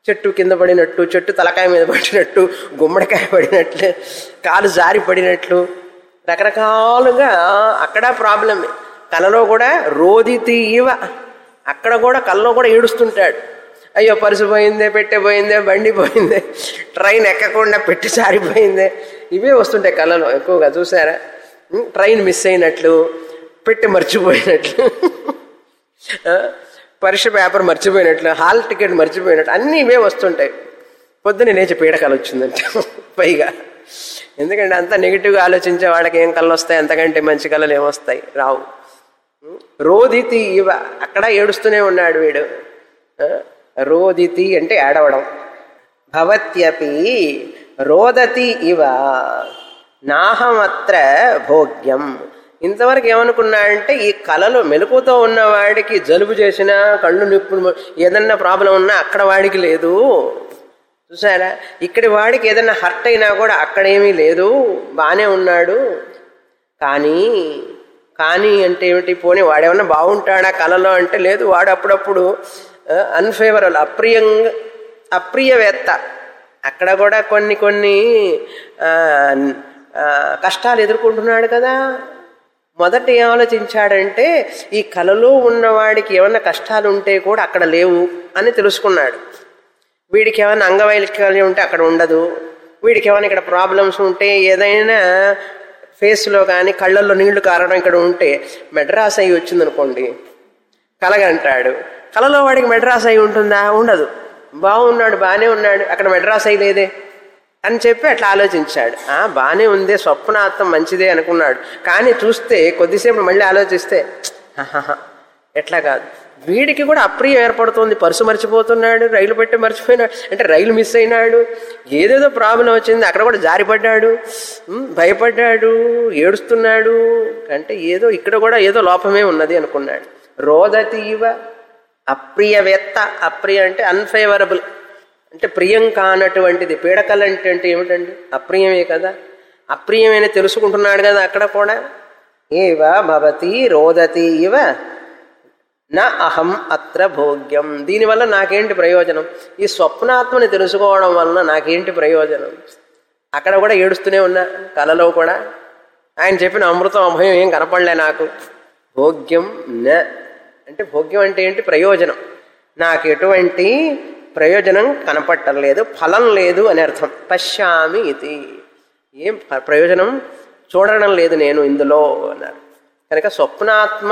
చెట్టు కింద పడినట్టు చెట్టు తలకాయ మీద పడినట్టు గుమ్మడికాయ పడినట్లు కాలు జారి పడినట్లు రకరకాలుగా అక్కడ ప్రాబ్లమే కలలో కూడా రోది తీయవ అక్కడ కూడా కల్లో కూడా ఏడుస్తుంటాడు అయ్యో పరుసు పోయిందే పెట్టె పోయిందే బండి పోయిందే ట్రైన్ ఎక్కకుండా పెట్టి సారిపోయిందే ఇవే వస్తుంటాయి కళలో ఎక్కువగా చూసారా ఉం, ట్రైన్ మిస్ అయినట్లు పెట్టి మర్చిపోయినట్లు ఆ, పరీక్ష పేపర్ మర్చిపోయినట్లు హాల్ టికెట్ మర్చిపోయినట్లు అన్నీ ఇవే వస్తుంటాయి పొద్దున్న లేచి పీడకలు వచ్చిందంట పైగా ఎందుకంటే అంత నెగిటివ్గా ఆలోచించే వాళ్ళకి ఏం కళ్ళు వస్తాయి అంతకంటే మంచి కళలు ఏమొస్తాయి రావు రోదితి ఇవ అక్కడ ఏడుస్తూనే ఉన్నాడు వీడు ఆ, రోదితి అంటే ఏడవడం భవత్యపి రోదతి ఇవ నాహమత్ర భోగ్యం ఇంతవరకు ఏమనుకున్నాడంటే ఈ కళలో మెలకుతో ఉన్నవాడికి జలుబు చేసినా కళ్ళు నిప్పులు ఏదన్నా ప్రాబ్లం ఉన్నా అక్కడ వాడికి లేదు చూసారా ఇక్కడి వాడికి ఏదైనా హర్ట్ అయినా కూడా అక్కడేమీ లేదు బానే ఉన్నాడు కానీ కానీ అంటే ఏమిటి పోనీ వాడేమన్నా బాగుంటాడా కళలో అంటే లేదు వాడు అప్పుడప్పుడు అన్ఫేవరబుల్ అప్రియంగా అప్రియవేత్త అక్కడ కూడా కొన్ని కొన్ని ఆ, ఆ, కష్టాలు ఎదుర్కొంటున్నాడు కదా మొదట ఏం ఆలోచించాడంటే ఈ కళలో ఉన్నవాడికి ఏమన్నా కష్టాలు ఉంటే కూడా అక్కడ లేవు అని తెలుసుకున్నాడు వీడికి ఏమైనా అంగవైకల్యం ఉంటే అక్కడ ఉండదు వీడికి ఏమైనా ఇక్కడ ప్రాబ్లమ్స్ ఉంటే ఏదైనా ఫేస్లో కానీ కళ్ళల్లో నీళ్లు కారడం ఇక్కడ ఉంటే మెడ్రాస్ అయ్యి వచ్చిందనుకోండి కలగంటాడు కలలో వాడికి మెడ్రాస్ అయి ఉంటుందా ఉండదు బాగున్నాడు బాగానే ఉన్నాడు అక్కడ మెడ్రాస్ అయి లేదే అని చెప్పి అట్లా ఆలోచించాడు ఆ బాగానే ఉంది స్వప్నార్థం మంచిదే అనుకున్నాడు కానీ చూస్తే కొద్దిసేపు మళ్ళీ ఆలోచిస్తే "హహహ, ఎట్లా కాదు వీడికి కూడా అప్రియం ఏర్పడుతోంది పర్సు మర్చిపోతున్నాడు రైలు పెట్టి మర్చిపోయినాడు అంటే రైలు మిస్ అయినాడు ఏదేదో ప్రాబ్లం వచ్చింది అక్కడ కూడా జారిపడ్డాడు ఉమ్, భయపడ్డాడు ఏడుస్తున్నాడు అంటే ఏదో ఇక్కడ కూడా ఏదో లోపమే ఉన్నది అనుకున్నాడు రోదతీవ అప్రియవేత్త అప్రియ అంటే అన్ఫేవరబుల్ అంటే ప్రియం కానటువంటిది పీడకలు అంటే అంటే ఏమిటండి అప్రియమే కదా అప్రియమైన తెలుసుకుంటున్నాడు కదా అక్కడ కూడా ఏవ భవతి రోదతి ఇవ నా అహం అత్ర భోగ్యం దీనివల్ల నాకేంటి ప్రయోజనం ఈ స్వప్నాత్మని తెలుసుకోవడం వలన నాకేంటి ప్రయోజనం అక్కడ కూడా ఏడుస్తూనే ఉన్నా కలలో కూడా ఆయన చెప్పిన అమృతం అభయం ఏం కనపడలే నాకు భోగ్యం న అంటే భోగ్యం అంటే ఏంటి ప్రయోజనం నాకు ఎటువంటి ప్రయోజనం కనపట్టలేదు ఫలం లేదు అని అర్థం పశ్యామి ఇది ఏం ప- ప్రయోజనం చూడడం లేదు నేను ఇందులో అన్నారు కనుక స్వప్నాత్మ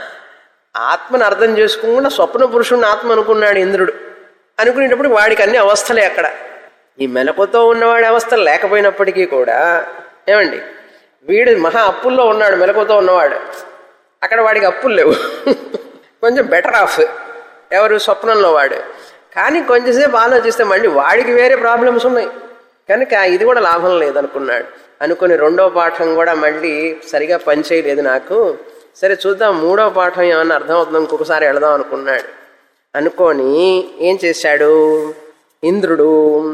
ఆత్మను అర్థం చేసుకోకుండా స్వప్న పురుషుడిని ఆత్మ అనుకున్నాడు ఇంద్రుడు అనుకునేటప్పుడు వాడికి అన్ని అవస్థలే అక్కడ ఈ మెలకుతో ఉన్నవాడి అవస్థలు లేకపోయినప్పటికీ కూడా ఏమండి వీడు మహా అప్పుల్లో ఉన్నాడు మెలకుతో ఉన్నవాడు అక్కడ వాడికి అప్పులు లేవు కొంచెం బెటర్ ఆఫ్ ఎవరు స్వప్నంలో వాడు కానీ కొంచెంసేపు ఆలోచిస్తే మళ్ళీ వాడికి వేరే ప్రాబ్లమ్స్ ఉన్నాయి కనుక ఇది కూడా లాభం లేదనుకున్నాడు అనుకుని రెండో పాఠం కూడా మళ్ళీ సరిగా పనిచేయలేదు నాకు సరే చూద్దాం మూడో పాఠం ఏమన్నా అర్థమవుతుందో ఇంకొకసారి వెళదాం అనుకున్నాడు అనుకొని ఏం చేశాడు ఇంద్రుడు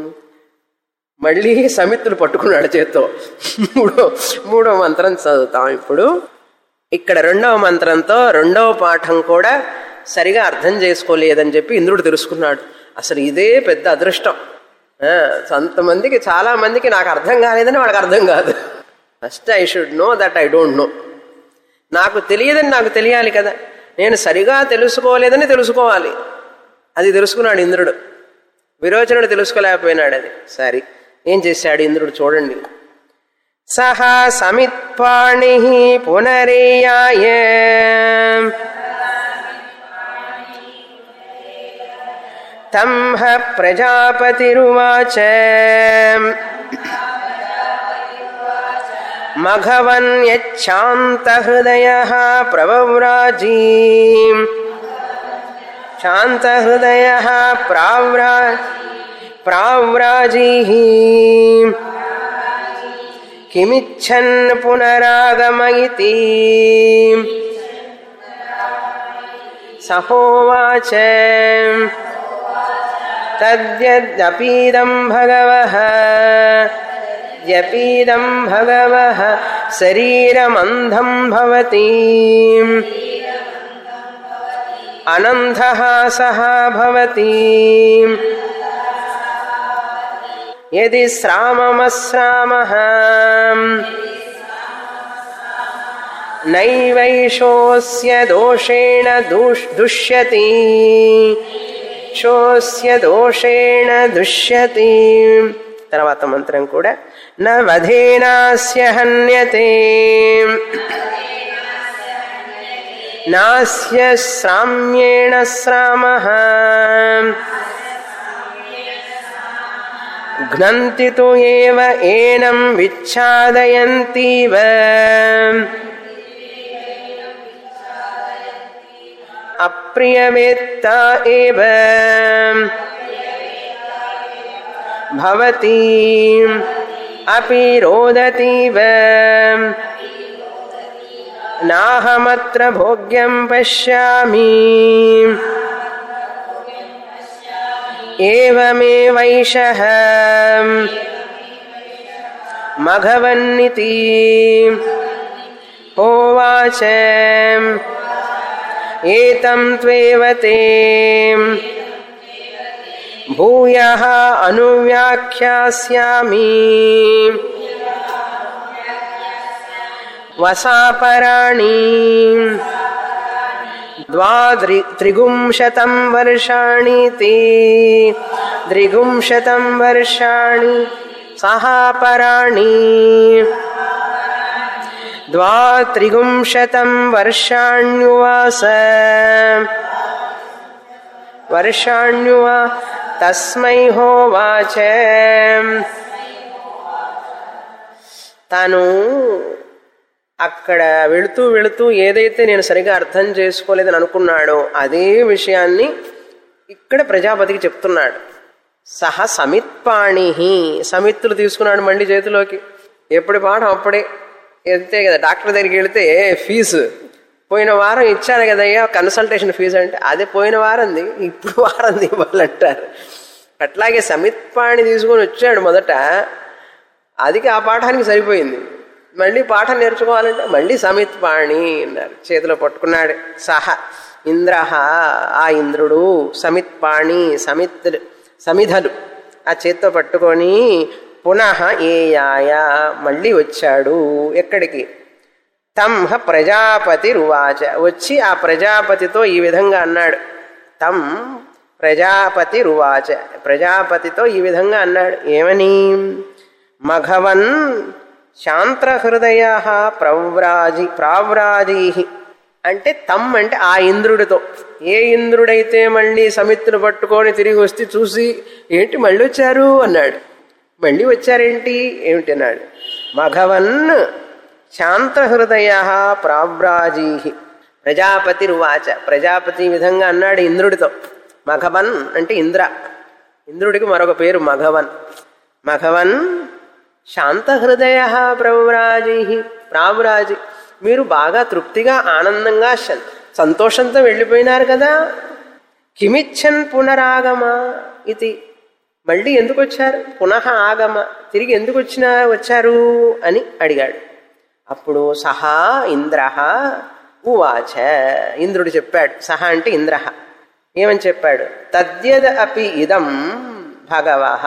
మళ్ళీ సమిత్తులు పట్టుకున్నాడు చేత్తో మూడో మూడో మంత్రం చదువుతాం ఇప్పుడు ఇక్కడ రెండవ మంత్రంతో రెండవ పాఠం కూడా సరిగా అర్థం చేసుకోలేదని చెప్పి ఇంద్రుడు తెలుసుకున్నాడు అసలు ఇదే పెద్ద అదృష్టం ఆ, కొంతమందికి చాలా మందికి నాకు అర్థం కాలేదని వాళ్ళకి అర్థం కాదు first I should know that I don't know నాకు తెలియదని నాకు తెలియాలి కదా నేను సరిగా తెలుసుకోలేదని తెలుసుకోవాలి అది తెలుసుకున్నాడు ఇంద్రుడు విరోచనుడు తెలుసుకోలేకపోయినాడు అది సరే ఏం చేశాడు ఇంద్రుడు చూడండి సహా సమిత్పాణి పునరేయాయ తంహ ప్రజాపతిరువాచ మఘవన్యచ్చాంతహృదయ ప్రవవ్రాజీ శాంతహృదయ ప్రావ్రా ప్రావ్రాజీ కిమిచ్చన్ పునరాగమ ఇతి సహోవాచ తద్యదపీదం భగవః యపీదం భగవః శరీరమంధం భవతి అనంధः సహ భవతి యది శ్రామమశ్రామ నైవైషోస్య దోషేణ దూష్- దుష్యతి శోస్య దోషేణ దుష్యతి తర్వాత మంత్రం కూడా న వధేనాస్య హన్యతే నాస్య శ్రామ్యేణ శ్రామః घ्नन्ति तु एव एनं विच्छादयन्तीव अप्रियवेत्ता एव भवति अपि रोदतीव नाहमत्र भोग्यं पश्यामि एवमेवैषः मघवन्निति होवाच एतं त्वेव ते भूयः अनुव्याख्यास्यामि वसापराणि द्वाद्रि त्रिगुंशतं वर्षाणि ते त्रिगुंशतं वर्षाणि सहापराणि द्वात्रिगुंशतं वर्षाण्युवास वर्षाण्युवा तस्मै होवाच తను అక్కడ వెళుతూ వెళుతూ ఏదైతే నేను సరిగా అర్థం చేసుకోలేదని అనుకున్నాడో అదే విషయాన్ని ఇక్కడ ప్రజాపతికి చెప్తున్నాడు సహ సమిత్పాణి సమిత్తులు తీసుకున్నాడు మళ్ళీ చేతిలోకి ఎప్పుడు పాఠం అప్పుడే వెళ్తే కదా డాక్టర్ దగ్గరికి వెళితే ఫీజు పోయిన వారం ఇచ్చాను కదయ్యా కన్సల్టేషన్ ఫీజు అంటే అదే పోయిన వారంది ఇప్పుడు వారంది ఇవ్వాలంటారు అట్లాగే సమిత్పాణి తీసుకొని వచ్చాడు మొదట అదికి ఆ పాఠానికి సరిపోయింది మళ్ళీ పాఠం నేర్చుకోవాలంటే మళ్ళీ సమిత్ పాణి అన్నారు చేతిలో పట్టుకున్నాడు సహ ఇంద్ర ఆ ఇంద్రుడు సమిత్ పాణి సమిత్ సమిధలు ఆ చేత్తో పట్టుకొని పునః ఏయాయ మళ్ళీ వచ్చాడు ఎక్కడికి తంహ ప్రజాపతి రువాచ వచ్చి ఆ ప్రజాపతితో ఈ విధంగా అన్నాడు తం ప్రజాపతి రువాచ ప్రజాపతితో ఈ విధంగా అన్నాడు ఏమని మఘవన్ శాంతహృదయ ప్రవ్రాజి ప్రావ్రాజీ అంటే తమ్ అంటే ఆ ఇంద్రుడితో ఏ ఇంద్రుడైతే మళ్ళీ సమిత్తును పట్టుకొని తిరిగి వస్తే చూసి ఏంటి మళ్ళీ వచ్చారు అన్నాడు మళ్ళీ వచ్చారేంటి ఏమిటి అన్నాడు మఘవన్ శాంతహృదయ ప్రావ్రాజీ ప్రజాపతి రువాచ ప్రజాపతి ఈ విధంగా అన్నాడు ఇంద్రుడితో మఘవన్ అంటే ఇంద్ర ఇంద్రుడికి మరొక పేరు మఘవన్ మఘవన్ శాంతహృదయ ప్రవ్రాజీ ప్రావ్రాజి మీరు బాగా తృప్తిగా ఆనందంగా సం- సంతోషంతో వెళ్ళిపోయినారు కదా కిమిచ్చన్ పునరాగమ ఇది మళ్ళీ ఎందుకు వచ్చారు పునః ఆగమ తిరిగి ఎందుకు వచ్చిన వచ్చారు అని అడిగాడు అప్పుడు సహా ఇంద్ర ఉవాచ ఇంద్రుడు చెప్పాడు సహా అంటే ఇంద్ర ఏమని చెప్పాడు తద్యద అపి ఇదం భగవః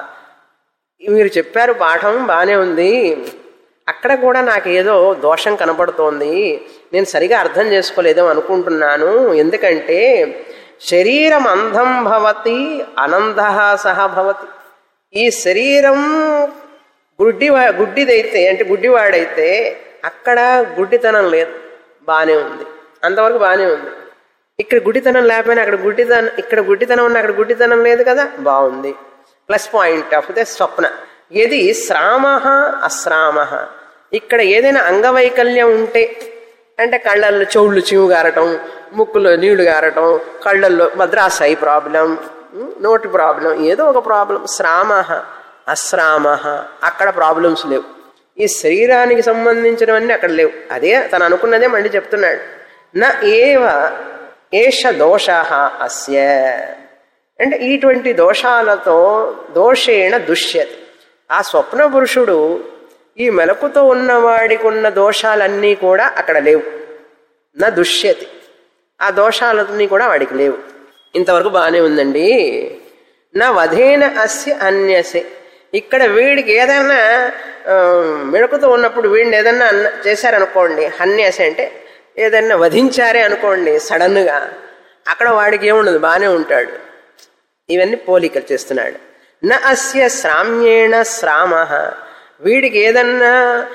మీరు చెప్పారు పాఠం బాగానే ఉంది అక్కడ కూడా నాకు ఏదో దోషం కనపడుతోంది నేను సరిగా అర్థం చేసుకోలేదో అనుకుంటున్నాను ఎందుకంటే శరీరం అంధం భవతి అనంద సహ భవతి ఈ శరీరం గుడ్డి గుడ్డిదైతే అంటే గుడ్డివాడైతే అక్కడ గుడ్డితనం లేదు బాగానే ఉంది అంతవరకు బాగానే ఉంది ఇక్కడ గుడ్డితనం లేకపోయినా అక్కడ గుడ్డితనం ఇక్కడ గుడ్డితనం ఉన్న అక్కడ గుడ్డితనం లేదు కదా బాగుంది ప్లస్ పాయింట్ ఆఫ్ ద స్వప్న ఏది శ్రామ అశ్రామ ఇక్కడ ఏదైనా అంగవైకల్యం ఉంటే అంటే కళ్ళల్లో చెవుళ్ళు చీము గారటం ముక్కులో నీళ్లు గారటం కళ్ళల్లో మద్రాసై ప్రాబ్లం ఉమ్, నోటి ప్రాబ్లం ఏదో ఒక ప్రాబ్లం శ్రామ అశ్రామ అక్కడ ప్రాబ్లమ్స్ లేవు ఈ శరీరానికి సంబంధించినవన్నీ అక్కడ లేవు అదే తను అనుకున్నదే మళ్ళీ చెప్తున్నాడు నా ఏవ ఏష దోష అస్య అంటే ఇటువంటి దోషాలతో దోషేణ దుష్యతి ఆ స్వప్న పురుషుడు ఈ మెలకుతో ఉన్నవాడికి ఉన్న దోషాలన్నీ కూడా అక్కడ లేవు నా దుష్యతి ఆ దోషాలన్నీ కూడా వాడికి లేవు ఇంతవరకు బాగానే ఉందండి నా వధేన అస్య అన్యసే ఇక్కడ వీడికి ఏదైనా ఆ, మెడుకుతూ ఉన్నప్పుడు వీడిని ఏదన్నా అన్న చేశారనుకోండి హన్యాసి అంటే ఏదన్నా వధించారే అనుకోండి సడన్గా అక్కడ వాడికి ఏముండదు బాగానే ఉంటాడు ఇవన్నీ పోలికలు చేస్తున్నాడు న అస్య శ్రామ్యేణ శ్రామ వీడికి ఏదన్నా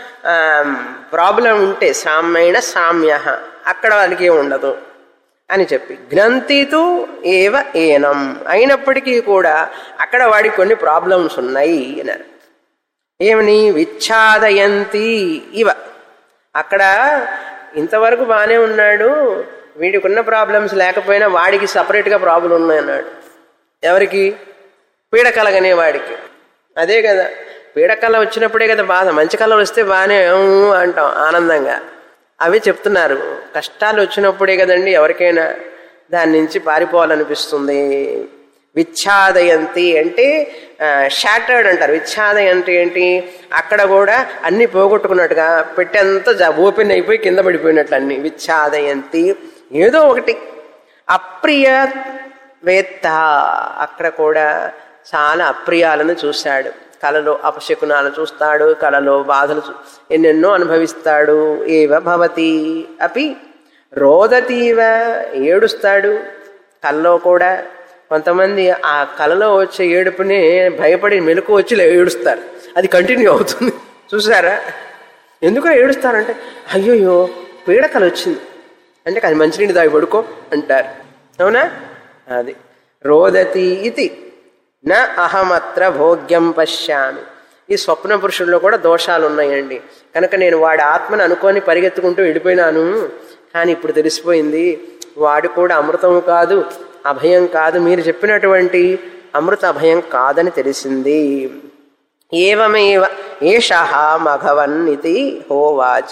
ప్రాబ్లం ఉంటే శ్రామ్యేణ శ్రామ్య అక్కడ వాడికి ఏం ఉండదు అని చెప్పి గ్రంథితు ఏవ ఏనం అయినప్పటికీ కూడా అక్కడ వాడికి కొన్ని ప్రాబ్లమ్స్ ఉన్నాయి అన్నారు ఏమని విచ్ఛాదయంతి ఇవ అక్కడ ఇంతవరకు బాగానే ఉన్నాడు వీడికి ఉన్న ప్రాబ్లమ్స్ లేకపోయినా వాడికి సపరేట్గా ప్రాబ్లం ఉన్నాయి అన్నాడు ఎవరికి పీడకలగనే వాడికి అదే కదా పీడకల వచ్చినప్పుడే కదా బాధ మంచి కళ వస్తే బాగానే "ఊ" అంటాం ఆనందంగా అవి చెప్తున్నారు కష్టాలు వచ్చినప్పుడే కదండి ఎవరికైనా దాని నుంచి పారిపోవాలనిపిస్తుంది విచ్ఛాదయంతి అంటే షాటర్డ్ అంటారు విచ్ఛాదయంతి ఏంటి అక్కడ కూడా అన్ని పోగొట్టుకున్నట్టుగా పెట్టేంత జ- ఓపెన్ అయిపోయి కింద పడిపోయినట్లు అన్ని విచ్ఛాదయంతి ఏదో ఒకటి అప్రియ వేత్త అక్కడ కూడా చాలా అప్రియాలను చూశాడు కలలో అపశకునాలు చూస్తాడు కలలో బాధలు చూ- ఎన్నెన్నో అనుభవిస్తాడు ఏవ భవతి అపి రోదతీవ ఏడుస్తాడు కల్లో కూడా కొంతమంది ఆ కలలో వచ్చే ఏడుపుని భయపడి మెలకు వచ్చి లే- ఏడుస్తారు అది కంటిన్యూ అవుతుంది చూసారా ఎందుకో ఏడుస్తారంటే అయ్యోయ్యో పీడకలు వచ్చింది అంటే అది మంచినీళ్ళు దాగి పడుకో అంటారు అవునా అది రోదతి ఇది నా అహమత్ర భోగ్యం పశ్యామి ఈ స్వప్న పురుషుల్లో కూడా దోషాలు ఉన్నాయండి కనుక నేను వాడి ఆత్మను అనుకొని పరిగెత్తుకుంటూ వెళ్ళిపోయినాను కానీ ఇప్పుడు తెలిసిపోయింది వాడు కూడా అమృతము కాదు అభయం కాదు మీరు చెప్పినటువంటి అమృత అభయం కాదని తెలిసింది ఏవమేవ ఏష మఘవన్ ఇది హోవాచ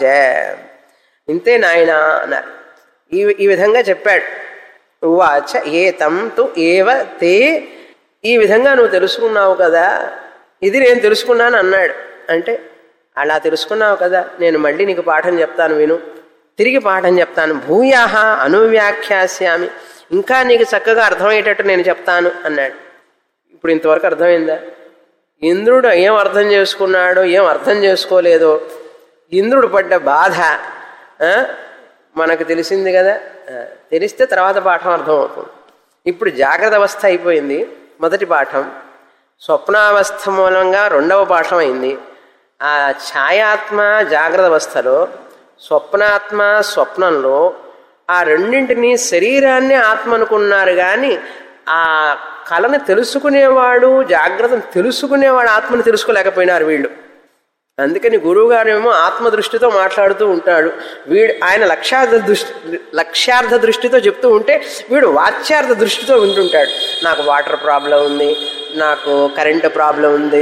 ఇంతే నాయన అన్నారు ఈ ఈ విధంగా చెప్పాడు ఉవాచ ఏతం తు ఏవ తే ఈ విధంగా నువ్వు తెలుసుకున్నావు కదా ఇది నేను తెలుసుకున్నాను అన్నాడు అంటే అలా తెలుసుకున్నావు కదా నేను మళ్ళీ నీకు పాఠం చెప్తాను విను తిరిగి పాఠం చెప్తాను భూయాహ అనువ్యాఖ్యాస్యామి ఇంకా నీకు చక్కగా అర్థమయ్యేటట్టు నేను చెప్తాను అన్నాడు ఇప్పుడు ఇంతవరకు అర్థమైందా ఇంద్రుడు ఏం అర్థం చేసుకున్నాడో ఏం అర్థం చేసుకోలేదో ఇంద్రుడు పడ్డ బాధ ఆ, మనకు తెలిసింది కదా ఆ, తెలిస్తే తర్వాత పాఠం అర్థమవుతుంది ఇప్పుడు జాగ్రత్త అవస్థ అయిపోయింది మొదటి పాఠం స్వప్నావస్థ మూలంగా రెండవ పాఠం అయింది ఆ ఛాయాత్మ జాగ్రత్త అవస్థలో స్వప్నాత్మ స్వప్నంలో ఆ రెండింటినీ శరీరాన్ని ఆత్మ అనుకున్నారు కానీ ఆ కళను తెలుసుకునేవాడు జాగ్రత్తను తెలుసుకునేవాడు ఆత్మను తెలుసుకోలేకపోయినారు వీళ్ళు అందుకని గురువు గారేమో ఆత్మ దృష్టితో మాట్లాడుతూ ఉంటాడు వీడు ఆయన లక్ష్యార్థ దృష్టి లక్ష్యార్థ దృష్టితో చెప్తూ ఉంటే వీడు వాచ్యార్థ దృష్టితో వింటుంటాడు నాకు వాటర్ ప్రాబ్లం ఉంది నాకు కరెంటు ప్రాబ్లం ఉంది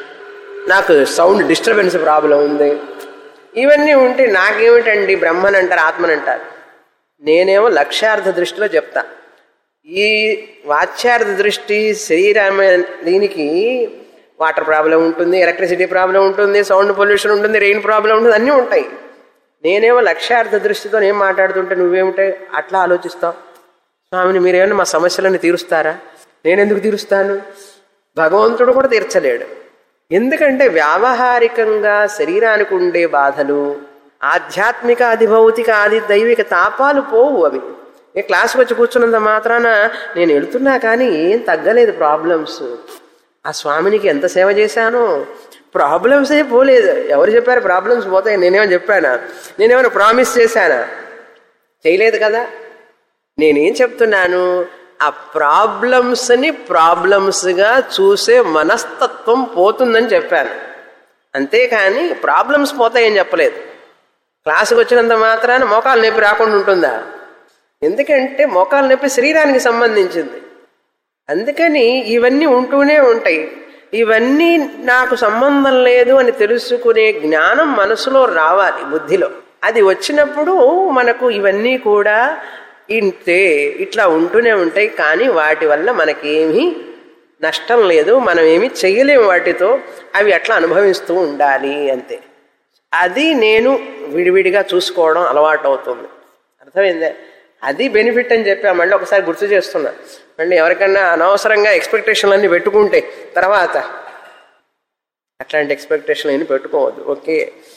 నాకు సౌండ్ డిస్టర్బెన్స్ ప్రాబ్లం ఉంది ఇవన్నీ ఉంటే నాకేమిటండి బ్రహ్మన్ అంటారు ఆత్మని అంటారు నేనేమో లక్ష్యార్థ దృష్టిలో చెప్తా ఈ వాచ్యార్థ దృష్టి శరీరమైన దీనికి వాటర్ ప్రాబ్లం ఉంటుంది ఎలక్ట్రిసిటీ ప్రాబ్లం ఉంటుంది సౌండ్ పొల్యూషన్ ఉంటుంది రెయిన్ ప్రాబ్లం ఉంటుంది అన్నీ ఉంటాయి నేనేమో లక్ష్యార్థ దృష్టితో నేను మాట్లాడుతుంటే నువ్వేమిటే అట్లా ఆలోచిస్తావు స్వామిని మీరేమన్నా మా సమస్యలను తీరుస్తారా నేనెందుకు తీరుస్తాను భగవంతుడు కూడా తీర్చలేడు ఎందుకంటే వ్యావహారికంగా శరీరానికి ఉండే బాధలు ఆధ్యాత్మిక ఆది భౌతిక ఆది దైవిక తాపాలు పోవు అవి ఏ క్లాస్కి వచ్చి కూర్చున్నంత మాత్రాన నేను వెళుతున్నా కానీ ఏం తగ్గలేదు ప్రాబ్లమ్స్ ఆ స్వామినికి ఎంత సేవ చేశానో ప్రాబ్లమ్స్ ఏ పోలేదు ఎవరు చెప్పారు ప్రాబ్లమ్స్ పోతాయి నేనేమో చెప్పానా నేనేమైనా ప్రామిస్ చేశానా చేయలేదు కదా నేనేం చెప్తున్నాను ఆ ప్రాబ్లమ్స్ని ప్రాబ్లమ్స్గా చూసే మనస్తత్వం పోతుందని చెప్పాను అంతేకాని ప్రాబ్లమ్స్ పోతాయని చెప్పలేదు క్లాసుకు వచ్చినంత మాత్రాన మోకాలు నొప్పి రాకుండా ఉంటుందా ఎందుకంటే మోకాలు నొప్పి శరీరానికి సంబంధించింది అందుకని ఇవన్నీ ఉంటూనే ఉంటాయి ఇవన్నీ నాకు సంబంధం లేదు అని తెలుసుకునే జ్ఞానం మనసులో రావాలి బుద్ధిలో అది వచ్చినప్పుడు మనకు ఇవన్నీ కూడా ఇంతే ఇట్లా ఉంటూనే ఉంటాయి కానీ వాటి వల్ల మనకేమీ నష్టం లేదు మనం ఏమీ చెయ్యలేము వాటితో అవి అట్లా అనుభవిస్తూ ఉండాలి అంతే అది నేను విడివిడిగా చూసుకోవడం అలవాటు అవుతుంది అర్థమైందే అది బెనిఫిట్ అని చెప్పా మళ్ళీ ఒకసారి గుర్తు చేస్తున్నా మళ్ళీ ఎవరికన్నా అనవసరంగా ఎక్స్పెక్టేషన్లన్నీ పెట్టుకుంటే తర్వాత అట్లాంటి ఎక్స్పెక్టేషన్ ఏమి పెట్టుకోవద్దు ఓకే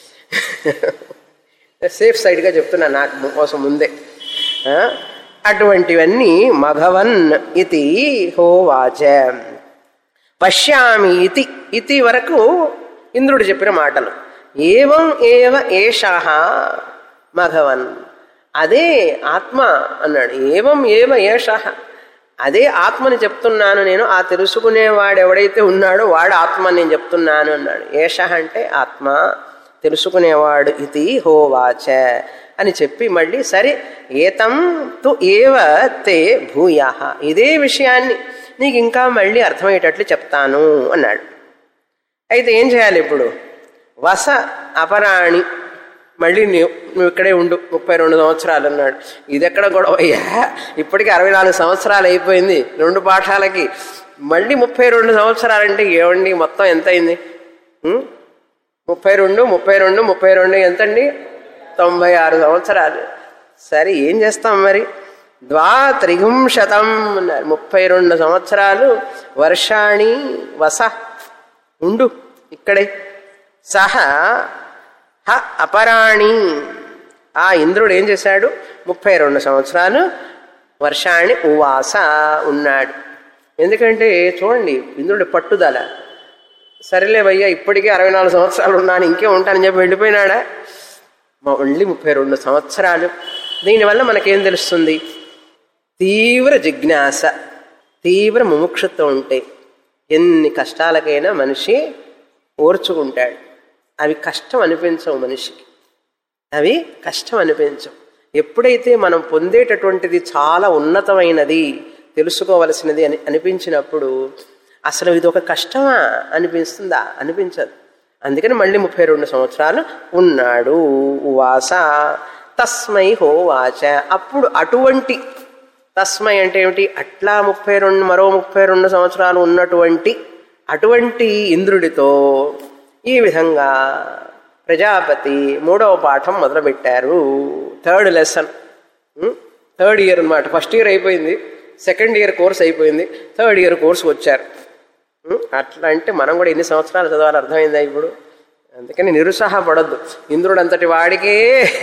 సేఫ్ సైడ్గా చెప్తున్నా నాకు కోసం ముందే ఆ? అటువంటివన్నీ మఘవన్ ఇది హోవాచ పశ్యామి ఇతి ఇతి వరకు ఇంద్రుడు చెప్పిన మాటలు ఏవం ఏవ ఏషాహ మఘవన్ అదే ఆత్మ అన్నాడు ఏవం ఏవ ఏషాహ అదే ఆత్మని చెప్తున్నాను నేను ఆ తెలుసుకునేవాడు ఎవడైతే ఉన్నాడో వాడు ఆత్మ అని నేను చెప్తున్నాను అన్నాడు ఏష అంటే ఆత్మ తెలుసుకునేవాడు ఇది హోవాచ అని చెప్పి మళ్ళీ సరే ఏతం తు ఏవ తే భూయా ఇదే విషయాన్ని నీకు ఇంకా మళ్ళీ అర్థమయ్యేటట్లు చెప్తాను అన్నాడు అయితే ఏం చేయాలి ఇప్పుడు వస అపరాణి మళ్ళీ నీవు నువ్వు ఇక్కడే ఉండు ముప్పై రెండు సంవత్సరాలు అన్నాడు ఇది ఎక్కడ గొడవ అయ్యా ఇప్పటికి అరవై నాలుగు సంవత్సరాలు అయిపోయింది రెండు పాఠాలకి మళ్ళీ ముప్పై రెండు సంవత్సరాలంటే ఏమండి మొత్తం ఎంత అయింది ఉం? ముప్పై రెండు ముప్పై రెండు ముప్పై రెండు ఎంతండి తొంభై ఆరు సంవత్సరాలు సరే ఏం చేస్తాం మరి ద్వా త్రిగుంశతం అన్నారు ముప్పై రెండు సంవత్సరాలు వర్షాణి వస ఉండు ఇక్కడే సహ హ అపరాణి ఆ ఇంద్రుడు ఏం చేశాడు ముప్పై రెండు సంవత్సరాలు వర్షాణి ఉవాస ఉన్నాడు ఎందుకంటే చూడండి ఇంద్రుడి పట్టుదల సరేలే భయ్యా ఇప్పటికే అరవై నాలుగు సంవత్సరాలు ఉన్నాను ఇంకే ఉంటానని చెప్పి వెళ్ళిపోయినాడా మళ్ళీ ముప్పై రెండు సంవత్సరాలు దీనివల్ల మనకేం తెలుస్తుంది తీవ్ర జిజ్ఞాస తీవ్ర ముముక్షుత్వం ఉంటే ఎన్ని కష్టాలకైనా మనిషి ఓర్చుకుంటాడు అవి కష్టం అనిపించవు మనిషికి అవి కష్టం అనిపించవు ఎప్పుడైతే మనం పొందేటటువంటిది చాలా ఉన్నతమైనది తెలుసుకోవలసినది అని అనిపించినప్పుడు అసలు ఇది ఒక కష్టమా అనిపిస్తుందా అనిపించదు అందుకని మళ్ళీ ముప్పై రెండు సంవత్సరాలు ఉన్నాడు ఉవాస తస్మై హోవాచ అప్పుడు అటువంటి తస్మై అంటే ఏమిటి అట్లా ముప్పై రెండు మరో ముప్పై రెండు సంవత్సరాలు ఉన్నటువంటి అటువంటి ఇంద్రుడితో ఈ విధంగా ప్రజాపతి మూడవ పాఠం మొదలుపెట్టారు థర్డ్ లెసన్ థర్డ్ ఇయర్ అనమాట ఫస్ట్ ఇయర్ అయిపోయింది సెకండ్ ఇయర్ కోర్స్ అయిపోయింది థర్డ్ ఇయర్ కోర్స్ వచ్చారు ఉం? అట్లా అంటే మనం కూడా ఎన్ని సంవత్సరాలు చదవాలి అర్థమైందా ఇప్పుడు అందుకని నిరుత్సాహపడద్దు ఇంద్రుడు అంతటి వాడికే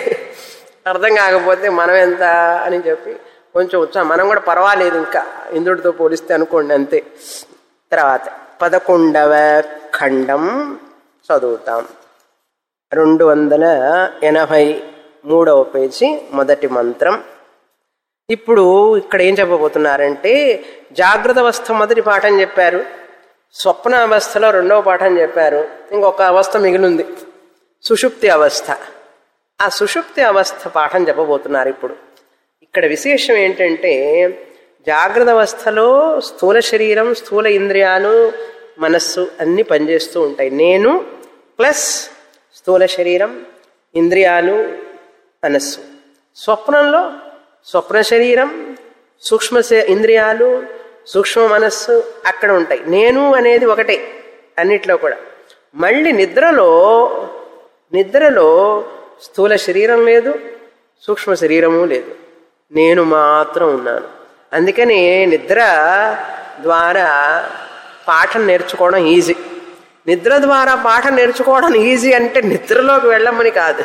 అర్థం కాకపోతే మనం ఎంత అని చెప్పి కొంచెం ఉత్సాహం మనం కూడా పర్వాలేదు ఇంకా ఇంద్రుడితో పోలిస్తే అనుకోండి అంతే తర్వాత పదకొండవ ఖండం చదువుతాం రెండు వందల ఎనభై మూడవ పేజీ మొదటి మంత్రం ఇప్పుడు ఇక్కడ ఏం చెప్పబోతున్నారంటే జాగ్రత్త అవస్థ మొదటి పాఠం చెప్పారు స్వప్న అవస్థలో రెండవ పాఠం చెప్పారు ఇంకొక అవస్థ మిగిలింది సుషుప్తి అవస్థ ఆ సుషుప్తి అవస్థ పాఠం చెప్పబోతున్నారు ఇప్పుడు ఇక్కడ విశేషం ఏంటంటే జాగ్రత్త అవస్థలో స్థూల శరీరం స్థూల ఇంద్రియాలు మనస్సు అన్నీ పనిచేస్తూ ఉంటాయి నేను ప్లస్ స్థూల శరీరం ఇంద్రియాలు మనస్సు స్వప్నంలో స్వప్న శరీరం సూక్ష్మ శ- ఇంద్రియాలు సూక్ష్మ మనస్సు అక్కడ ఉంటాయి నేను అనేది ఒకటే అన్నిట్లో కూడా మళ్ళీ నిద్రలో నిద్రలో స్థూల శరీరం లేదు సూక్ష్మ శరీరము లేదు నేను మాత్రం ఉన్నాను అందుకని నిద్ర ద్వారా పాఠం నేర్చుకోవడం ఈజీ నిద్ర ద్వారా పాఠం నేర్చుకోవడం ఈజీ అంటే నిద్రలోకి వెళ్ళమని కాదు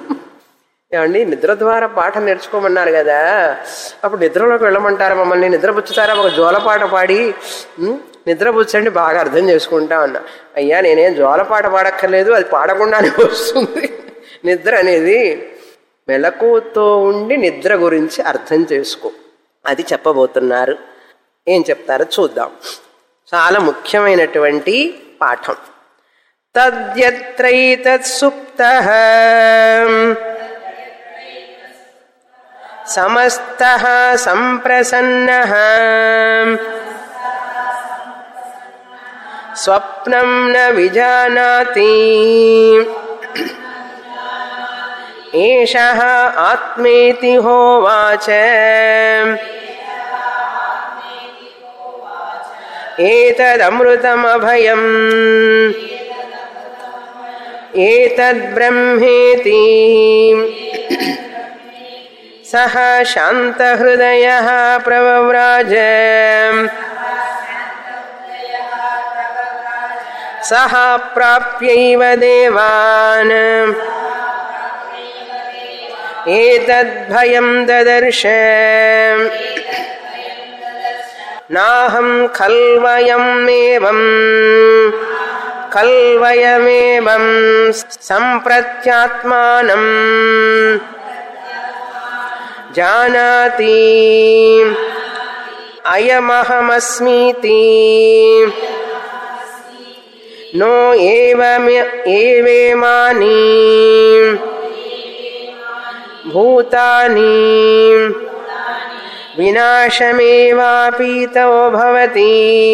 ఏమండి నిద్ర ద్వారా పాఠం నేర్చుకోమన్నారు కదా అప్పుడు నిద్రలోకి వెళ్ళమంటారా మమ్మల్ని నిద్రపుచ్చుతారా ఒక జోలపాట పాడి ఉం, నిద్రపుచ్చండి బాగా అర్థం చేసుకుంటా ఉన్నా అయ్యా నేనేం జోలపాట పాడక్కర్లేదు అది పాడకుండానే వస్తుంది నిద్ర అనేది మెలకుతో ఉండి నిద్ర గురించి అర్థం చేసుకో అది చెప్పబోతున్నారు ఏం చెప్తారో చూద్దాం చాలా ముఖ్యమైనటువంటి పాఠం తద్యత్రైతత్సుప్త సమస్త సంప్రసన్న స్వప్నం న విజానాతి ఏష ఆత్మేతి హోవాచ ఏతదమృతమభయం ఏతద్బ్రహ్మేతి సహ శాంతహృదయ ప్రవ్రాజ సహ ప్రాప్యైవ దేవాన్ ఏతద్భయం దదర్శ నాహం ఖల్వయమేవం కల్వయమేవం సంప్రత్యాత్మానం జానాతి అయమహమస్మీతి నో ఏవేమాని భూతాని వినాశమేవాపీతో భవతి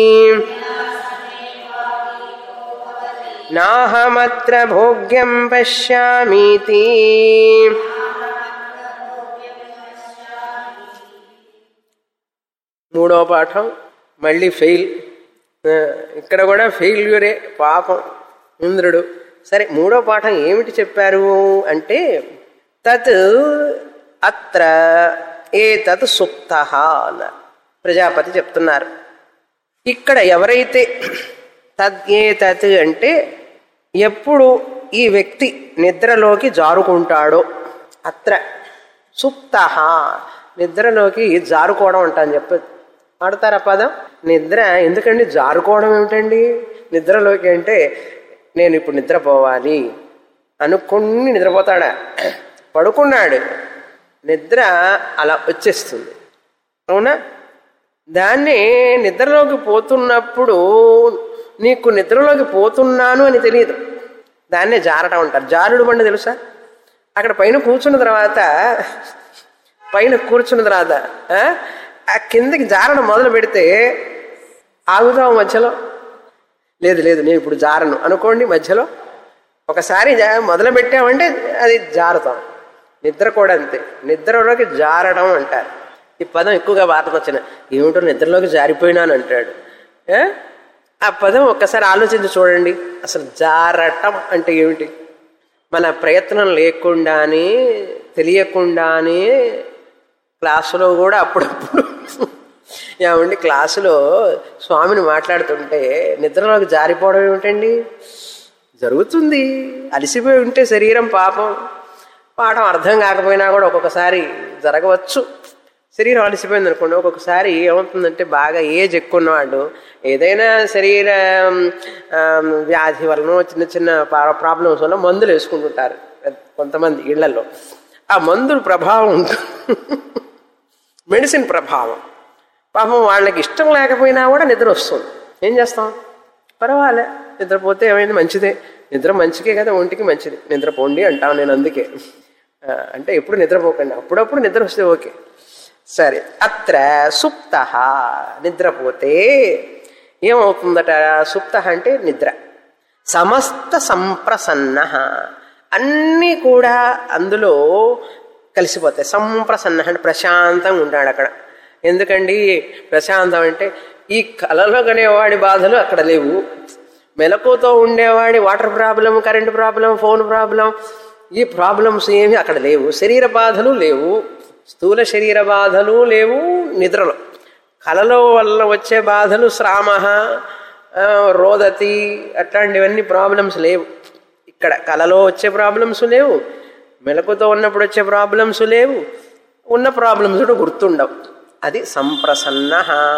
నాహమత్ర భోగ్యం పశ్యామీతి మూడో పాఠం మళ్ళీ ఫెయిల్ ఆ, ఇక్కడ కూడా ఫెయిల్యూరే పాపం ఇంద్రుడు సరే మూడో పాఠం ఏమిటి చెప్పారు అంటే తత్ అత్ర ఏ తత్ సుప్త అన్నారు ప్రజాపతి చెప్తున్నారు ఇక్కడ ఎవరైతే తద్ ఏ తత్ అంటే ఎప్పుడు ఈ వ్యక్తి నిద్రలోకి జారుకుంటాడో అత్ర సుప్త నిద్రలోకి జారుకోవడం అంటాను చెప్పి వాడతారా పదం నిద్ర ఎందుకండి జారుకోవడం ఏమిటండి నిద్రలోకి అంటే నేను ఇప్పుడు నిద్రపోవాలి అనుకుని నిద్రపోతాడా పడుకున్నాడు నిద్ర అలా వచ్చేస్తుంది అవునా దాన్ని నిద్రలోకి పోతున్నప్పుడు నీకు నిద్రలోకి పోతున్నాను అని తెలియదు దాన్నే జారటం అంటారు జారుడు బండి తెలుసా అక్కడ పైన కూర్చున్న తర్వాత పైన కూర్చున్న తర్వాత ఆ, ఆ కిందకి జారడం మొదలు పెడితే ఆగుతాం మధ్యలో లేదు లేదు నేను ఇప్పుడు జారను అనుకోండి మధ్యలో ఒకసారి జా- మొదలు పెట్టామంటే అది జారుతాం నిద్ర కూడా అంతే నిద్రలోకి జారడం అంటారు ఈ పదం ఎక్కువగా వార్తకు వచ్చిన ఏమిటో నిద్రలోకి జారిపోయినాను అంటాడు ఏ? ఆ పదం ఒక్కసారి ఆలోచించి చూడండి అసలు జారటం అంటే ఏమిటి మన ప్రయత్నం లేకుండానే తెలియకుండానే క్లాసులో కూడా అప్పుడప్పుడు ఏమండి క్లాసులో స్వామిని మాట్లాడుతుంటే నిద్రలోకి జారిపోవడం ఏమిటండి జరుగుతుంది అలసిపోయి ఉంటే శరీరం పాపం పాఠం అర్థం కాకపోయినా కూడా ఒక్కొక్కసారి జరగవచ్చు శరీరం అలసిపోయింది అనుకోండి ఒక్కొక్కసారి ఏమవుతుందంటే బాగా ఏజ్ ఎక్కువ ఉన్నవాడు ఏదైనా శరీర ఆ, వ్యాధి వలన చిన్న చిన్న ప్రాబ్లమ్స్ వల్ల మందులు వేసుకుంటుంటారు కొంతమంది ఇళ్లలో ఆ మందుల ప్రభావం ఉంటుంది మెడిసిన్ ప్రభావం పాపం వాళ్ళకి ఇష్టం లేకపోయినా కూడా నిద్ర వస్తుంది ఏం చేస్తాం పర్వాలే నిద్రపోతే ఏమైంది మంచిదే నిద్ర మంచికే కదా ఒంటికి మంచిది నిద్రపోండి అంటాను నేను అందుకే ఆ, అంటే ఎప్పుడు నిద్రపోకండి అప్పుడప్పుడు నిద్ర వస్తే ఓకే సరే అత్ర సుప్త నిద్రపోతే ఏమవుతుందట సుప్త అంటే నిద్ర సమస్త సంప్రసన్న అన్నీ కూడా అందులో కలిసిపోతాయి సంప్రసన్న అంటే ప్రశాంతంగా ఉంటాడు అక్కడ ఎందుకండి ప్రశాంతం అంటే ఈ కలలో కనేవాడి బాధలు అక్కడ లేవు మెలకుతో ఉండేవాడి water problem current problem phone problem ఈ ప్రాబ్లమ్స్ ఏమి అక్కడ లేవు శరీర బాధలు లేవు స్థూల శరీర బాధలు లేవు నిద్రలో కలలో వల్ల వచ్చే బాధలు శ్రామ ఆ, రోదతి అట్లాంటివన్నీ ప్రాబ్లమ్స్ లేవు ఇక్కడ కలలో వచ్చే ప్రాబ్లమ్స్ లేవు మెలకుతో ఉన్నప్పుడు వచ్చే ప్రాబ్లమ్స్ లేవు ఉన్న ప్రాబ్లమ్స్ కూడా గుర్తుండవు అది సంప్రసన్న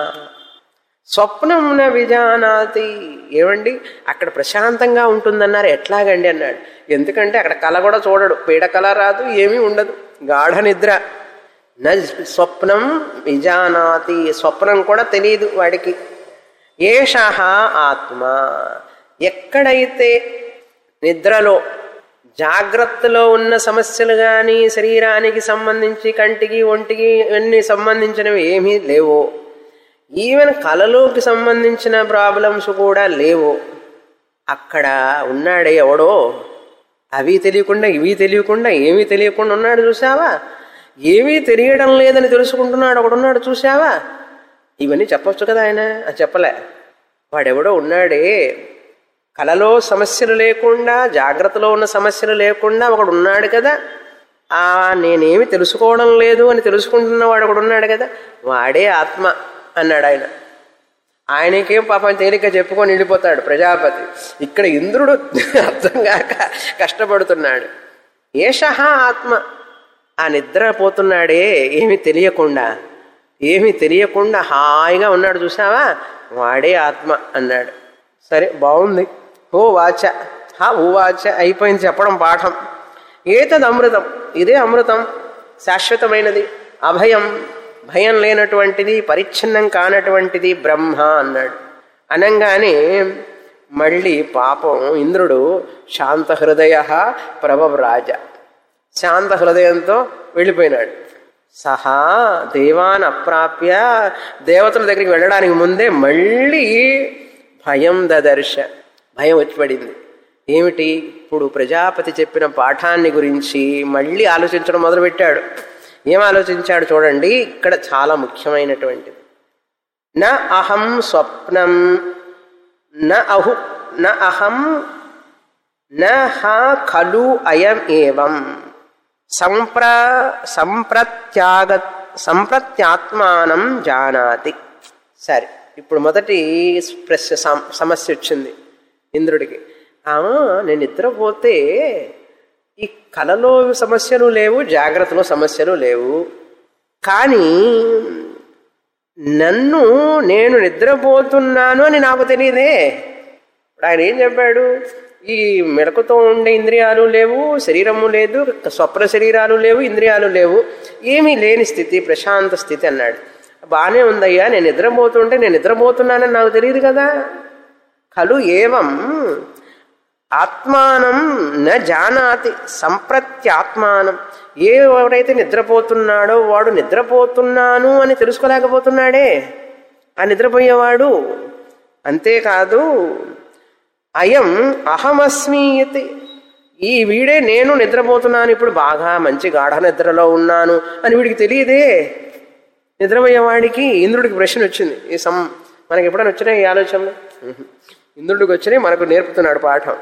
స్వప్నమున విజానాతి ఏమండి అక్కడ ప్రశాంతంగా ఉంటుందన్నారు ఎట్లాగండి అన్నాడు ఎందుకంటే అక్కడ కళ కూడా చూడడు పీడ కళ రాదు ఏమీ ఉండదు గాఢ నిద్ర న స్వప్నం విజానాతి స్వప్నం కూడా తెలియదు వాడికి ఏష ఆత్మ ఎక్కడైతే నిద్రలో జాగ్రత్తలో ఉన్న సమస్యలు కానీ శరీరానికి సంబంధించి కంటికి ఒంటికి ఇవన్నీ సంబంధించినవి ఏమీ లేవో ఈవెన్ కళలోకి సంబంధించిన ప్రాబ్లమ్స్ కూడా లేవు అక్కడ ఉన్నాడే ఎవడో అవి తెలియకుండా ఇవి తెలియకుండా ఏమీ తెలియకుండా ఉన్నాడు చూసావా ఏమీ తెలియడం లేదని తెలుసుకుంటున్నాడు ఒకడున్నాడు చూసావా ఇవన్నీ చెప్పొచ్చు కదా ఆయన అది చెప్పలే వాడెవడో ఉన్నాడే కళలో సమస్యలు లేకుండా జాగ్రత్తలో ఉన్న సమస్యలు లేకుండా ఒకడు ఉన్నాడు కదా ఆ నేనేమి తెలుసుకోవడం లేదు అని తెలుసుకుంటున్న వాడు ఒకడు ఉన్నాడు కదా వాడే ఆత్మ అన్నాడు ఆయన ఆయనకేం పాపం తేలిక చెప్పుకొని వెళ్ళిపోతాడు ప్రజాపతి ఇక్కడ ఇంద్రుడు అర్థం కాక కష్టపడుతున్నాడు ఏష ఆత్మ ఆ నిద్రపోతున్నాడే ఏమి తెలియకుండా ఏమి తెలియకుండా హాయిగా ఉన్నాడు చూసావా వాడే ఆత్మ అన్నాడు సరే బాగుంది ఓ వాచ హా ఓ వాచ అయిపోయింది చెప్పడం పాఠం ఏతద్ అమృతం ఇదే అమృతం శాశ్వతమైనది అభయం భయం లేనటువంటిది పరిచ్ఛిన్నం కానటువంటిది బ్రహ్మ అన్నాడు అనంగానే మళ్ళీ పాపం ఇంద్రుడు శాంత హృదయ ప్రభవ్రాజ శాంత హృదయంతో వెళ్ళిపోయినాడు సహా దేవాన్ అప్రాప్య దేవతల దగ్గరికి వెళ్ళడానికి ముందే మళ్ళీ భయం దదర్శ భయం వచ్చి పడింది ఏమిటి ఇప్పుడు ప్రజాపతి చెప్పిన పాఠాన్ని గురించి మళ్ళీ ఆలోచించడం మొదలుపెట్టాడు ఏం ఆలోచించాడు చూడండి ఇక్కడ చాలా ముఖ్యమైనటువంటిది న అహం స్వప్నం న అహు న అహం న హ ఖలు అయం ఏవం సంప్ర సంప్రత్యాగ సంప్రత్యాత్మానం జానాతి సరే ఇప్పుడు మొదటి ప్రశ్న సమ- సమస్య వచ్చింది ఇంద్రుడికి ఆ, నేను నిద్రపోతే ఈ కలలో సమస్యలు లేవు జాగ్రత్తలో సమస్యలు లేవు కానీ నన్ను నేను నిద్రపోతున్నాను అని నాకు తెలియదే ఇప్పుడు ఆయన ఏం చెప్పాడు ఈ మెడకుతో ఉండే ఇంద్రియాలు లేవు శరీరము లేదు స్వప్న శరీరాలు లేవు ఇంద్రియాలు లేవు ఏమీ లేని స్థితి ప్రశాంత స్థితి అన్నాడు బాగానే ఉందయ్యా నేను నిద్రపోతుంటే నేను నిద్రపోతున్నానని నాకు తెలియదు కదా ఖలు ఏవం ఆత్మానం న జానాతి సంప్రత్యాత్మానం ఏ ఎవరైతే నిద్రపోతున్నాడో వాడు నిద్రపోతున్నాను అని తెలుసుకోలేకపోతున్నాడే ఆ నిద్రపోయేవాడు అంతేకాదు అయం అహమస్మీయతి ఈ వీడే నేను నిద్రపోతున్నాను ఇప్పుడు బాగా మంచి గాఢ నిద్రలో ఉన్నాను అని వీడికి తెలియదే నిద్రపోయేవాడికి ఇంద్రుడికి ప్రశ్న వచ్చింది ఈ సం మనకి ఎప్పుడైనా వచ్చినాయి ఈ ఆలోచనలు ఉహు. ఇంద్రుడికి వచ్చినాయి మనకు నేర్పుతున్నాడు పాఠం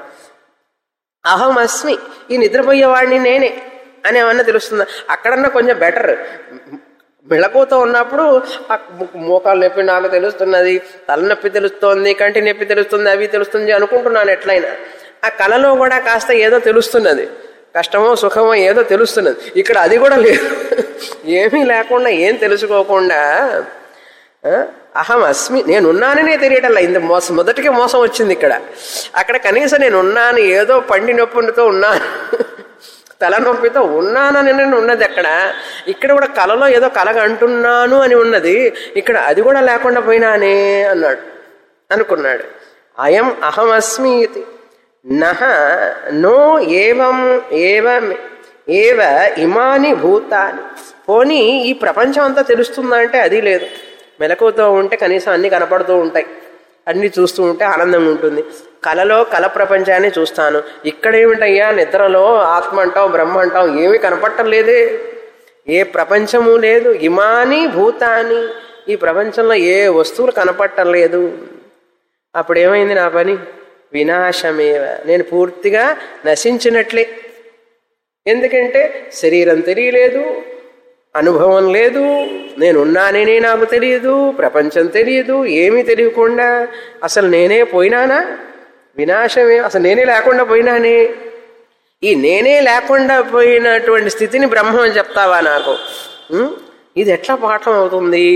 అహం అస్మి ఈ నిద్రపోయేవాడిని నేనే అని ఏమన్నా తెలుస్తుందా అక్కడన్నా కొంచెం బెటర్ మెళకువతో ఉన్నప్పుడు ఆ మోకాలు నొప్పి నాకు తెలుస్తున్నది తలనొప్పి తెలుస్తోంది కంటి నొప్పి తెలుస్తుంది అవి తెలుస్తుంది అనుకుంటున్నాను ఎట్లయినా ఆ కళలో కూడా కాస్త ఏదో తెలుస్తున్నది కష్టమో సుఖమో ఏదో తెలుస్తున్నది ఇక్కడ అది కూడా లేదు ఏమీ లేకుండా ఏం తెలుసుకోకుండా ఆ, అహం అస్మి నేనున్నాననే తెలియటల్లా ఇంత మోసం మొదటికే మోసం వచ్చింది ఇక్కడ అక్కడ కనీసం నేను ఉన్నాను ఏదో పండి నొప్పితో ఉన్నాను తలనొప్పితో ఉన్నానని నేను ఉన్నది అక్కడ ఇక్కడ కూడా కలలో ఏదో కలగ అంటున్నాను అని ఉన్నది ఇక్కడ అది కూడా లేకుండా పోయినానే అన్నాడు అనుకున్నాడు అయం అహమస్మి ఇది నహ నో ఏవం ఏవం ఏవ ఇమాని భూతాని పోనీ ఈ ప్రపంచం అంతా తెలుస్తుందా అంటే అది లేదు మెలకువతో ఉంటే కనీసం అన్ని కనపడుతూ ఉంటాయి అన్ని చూస్తూ ఉంటే ఆనందంగా ఉంటుంది కలలో కల ప్రపంచాన్ని చూస్తాను ఇక్కడేమిటయ్యా నిద్రలో ఆత్మ అంటాం బ్రహ్మ అంటాం ఏమీ కనపడటం లేదే ఏ ప్రపంచము లేదు ఇమాని భూతాని ఈ ప్రపంచంలో ఏ వస్తువులు కనపడటం లేదు అప్పుడు ఏమైంది నా పని వినాశమేవ నేను పూర్తిగా నశించినట్లే ఎందుకంటే శరీరం తెలియలేదు అనుభవం లేదు నేనున్నాననే నాకు తెలియదు ప్రపంచం తెలియదు ఏమీ తెలియకుండా అసలు నేనే పోయినానా వినాశమే అసలు నేనే లేకుండా పోయినానే ఈ నేనే లేకుండా పోయినటువంటి స్థితిని బ్రహ్మం అని చెప్తావా నాకు ఉం? ఇది ఎట్లా పాఠం అవుతుంది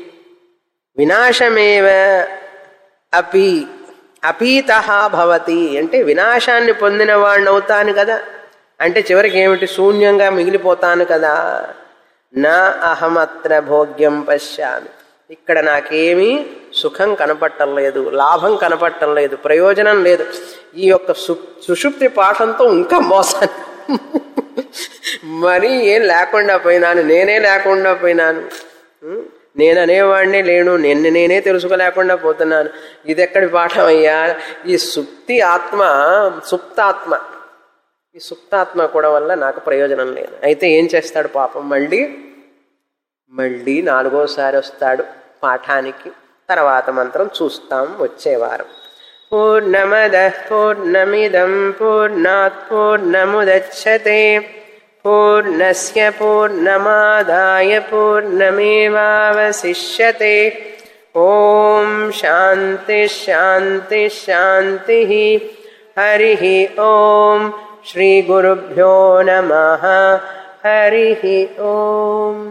వినాశమేవ అపి అపీత భవతి అంటే వినాశాన్ని పొందిన వాడిని అవుతాను కదా అంటే చివరికి ఏమిటి శూన్యంగా మిగిలిపోతాను కదా నా అహమత్ర భోగ్యం పశ్యామి ఇక్కడ నాకేమీ సుఖం కనపట్టం లేదు లాభం కనపట్టం లేదు ప్రయోజనం లేదు ఈ యొక్క సు సుషుప్తి పాఠంతో ఇంకా మోసాన్ని మరి ఏం లేకుండా పోయినాను నేనే లేకుండా పోయినాను ఉం? నేను అనేవాడినే లేను నిన్ను నేనే తెలుసుకోలేకుండా పోతున్నాను ఇది ఎక్కడి పాఠం అయ్యా ఈ సుప్తి ఆత్మ సుప్తాత్మ ఈ సుప్తాత్మ కూడా వల్ల నాకు ప్రయోజనం లేదు అయితే ఏం చేస్తాడు పాపం మళ్ళీ మళ్ళీ నాలుగోసారి వస్తాడు పాఠానికి తర్వాత మంత్రం చూస్తాం వచ్చే వారం పూర్ణమద పూర్ణమిదం పూర్ణాత్ పూర్ణముదచ్చతే పూర్ణస్య పూర్ణమాదాయ పూర్ణమేవావశిష్యతే ఓం శాంతి శాంతి శాంతి హరి ఓం శ్రీ గురుభ్యో నమ హరి ఓం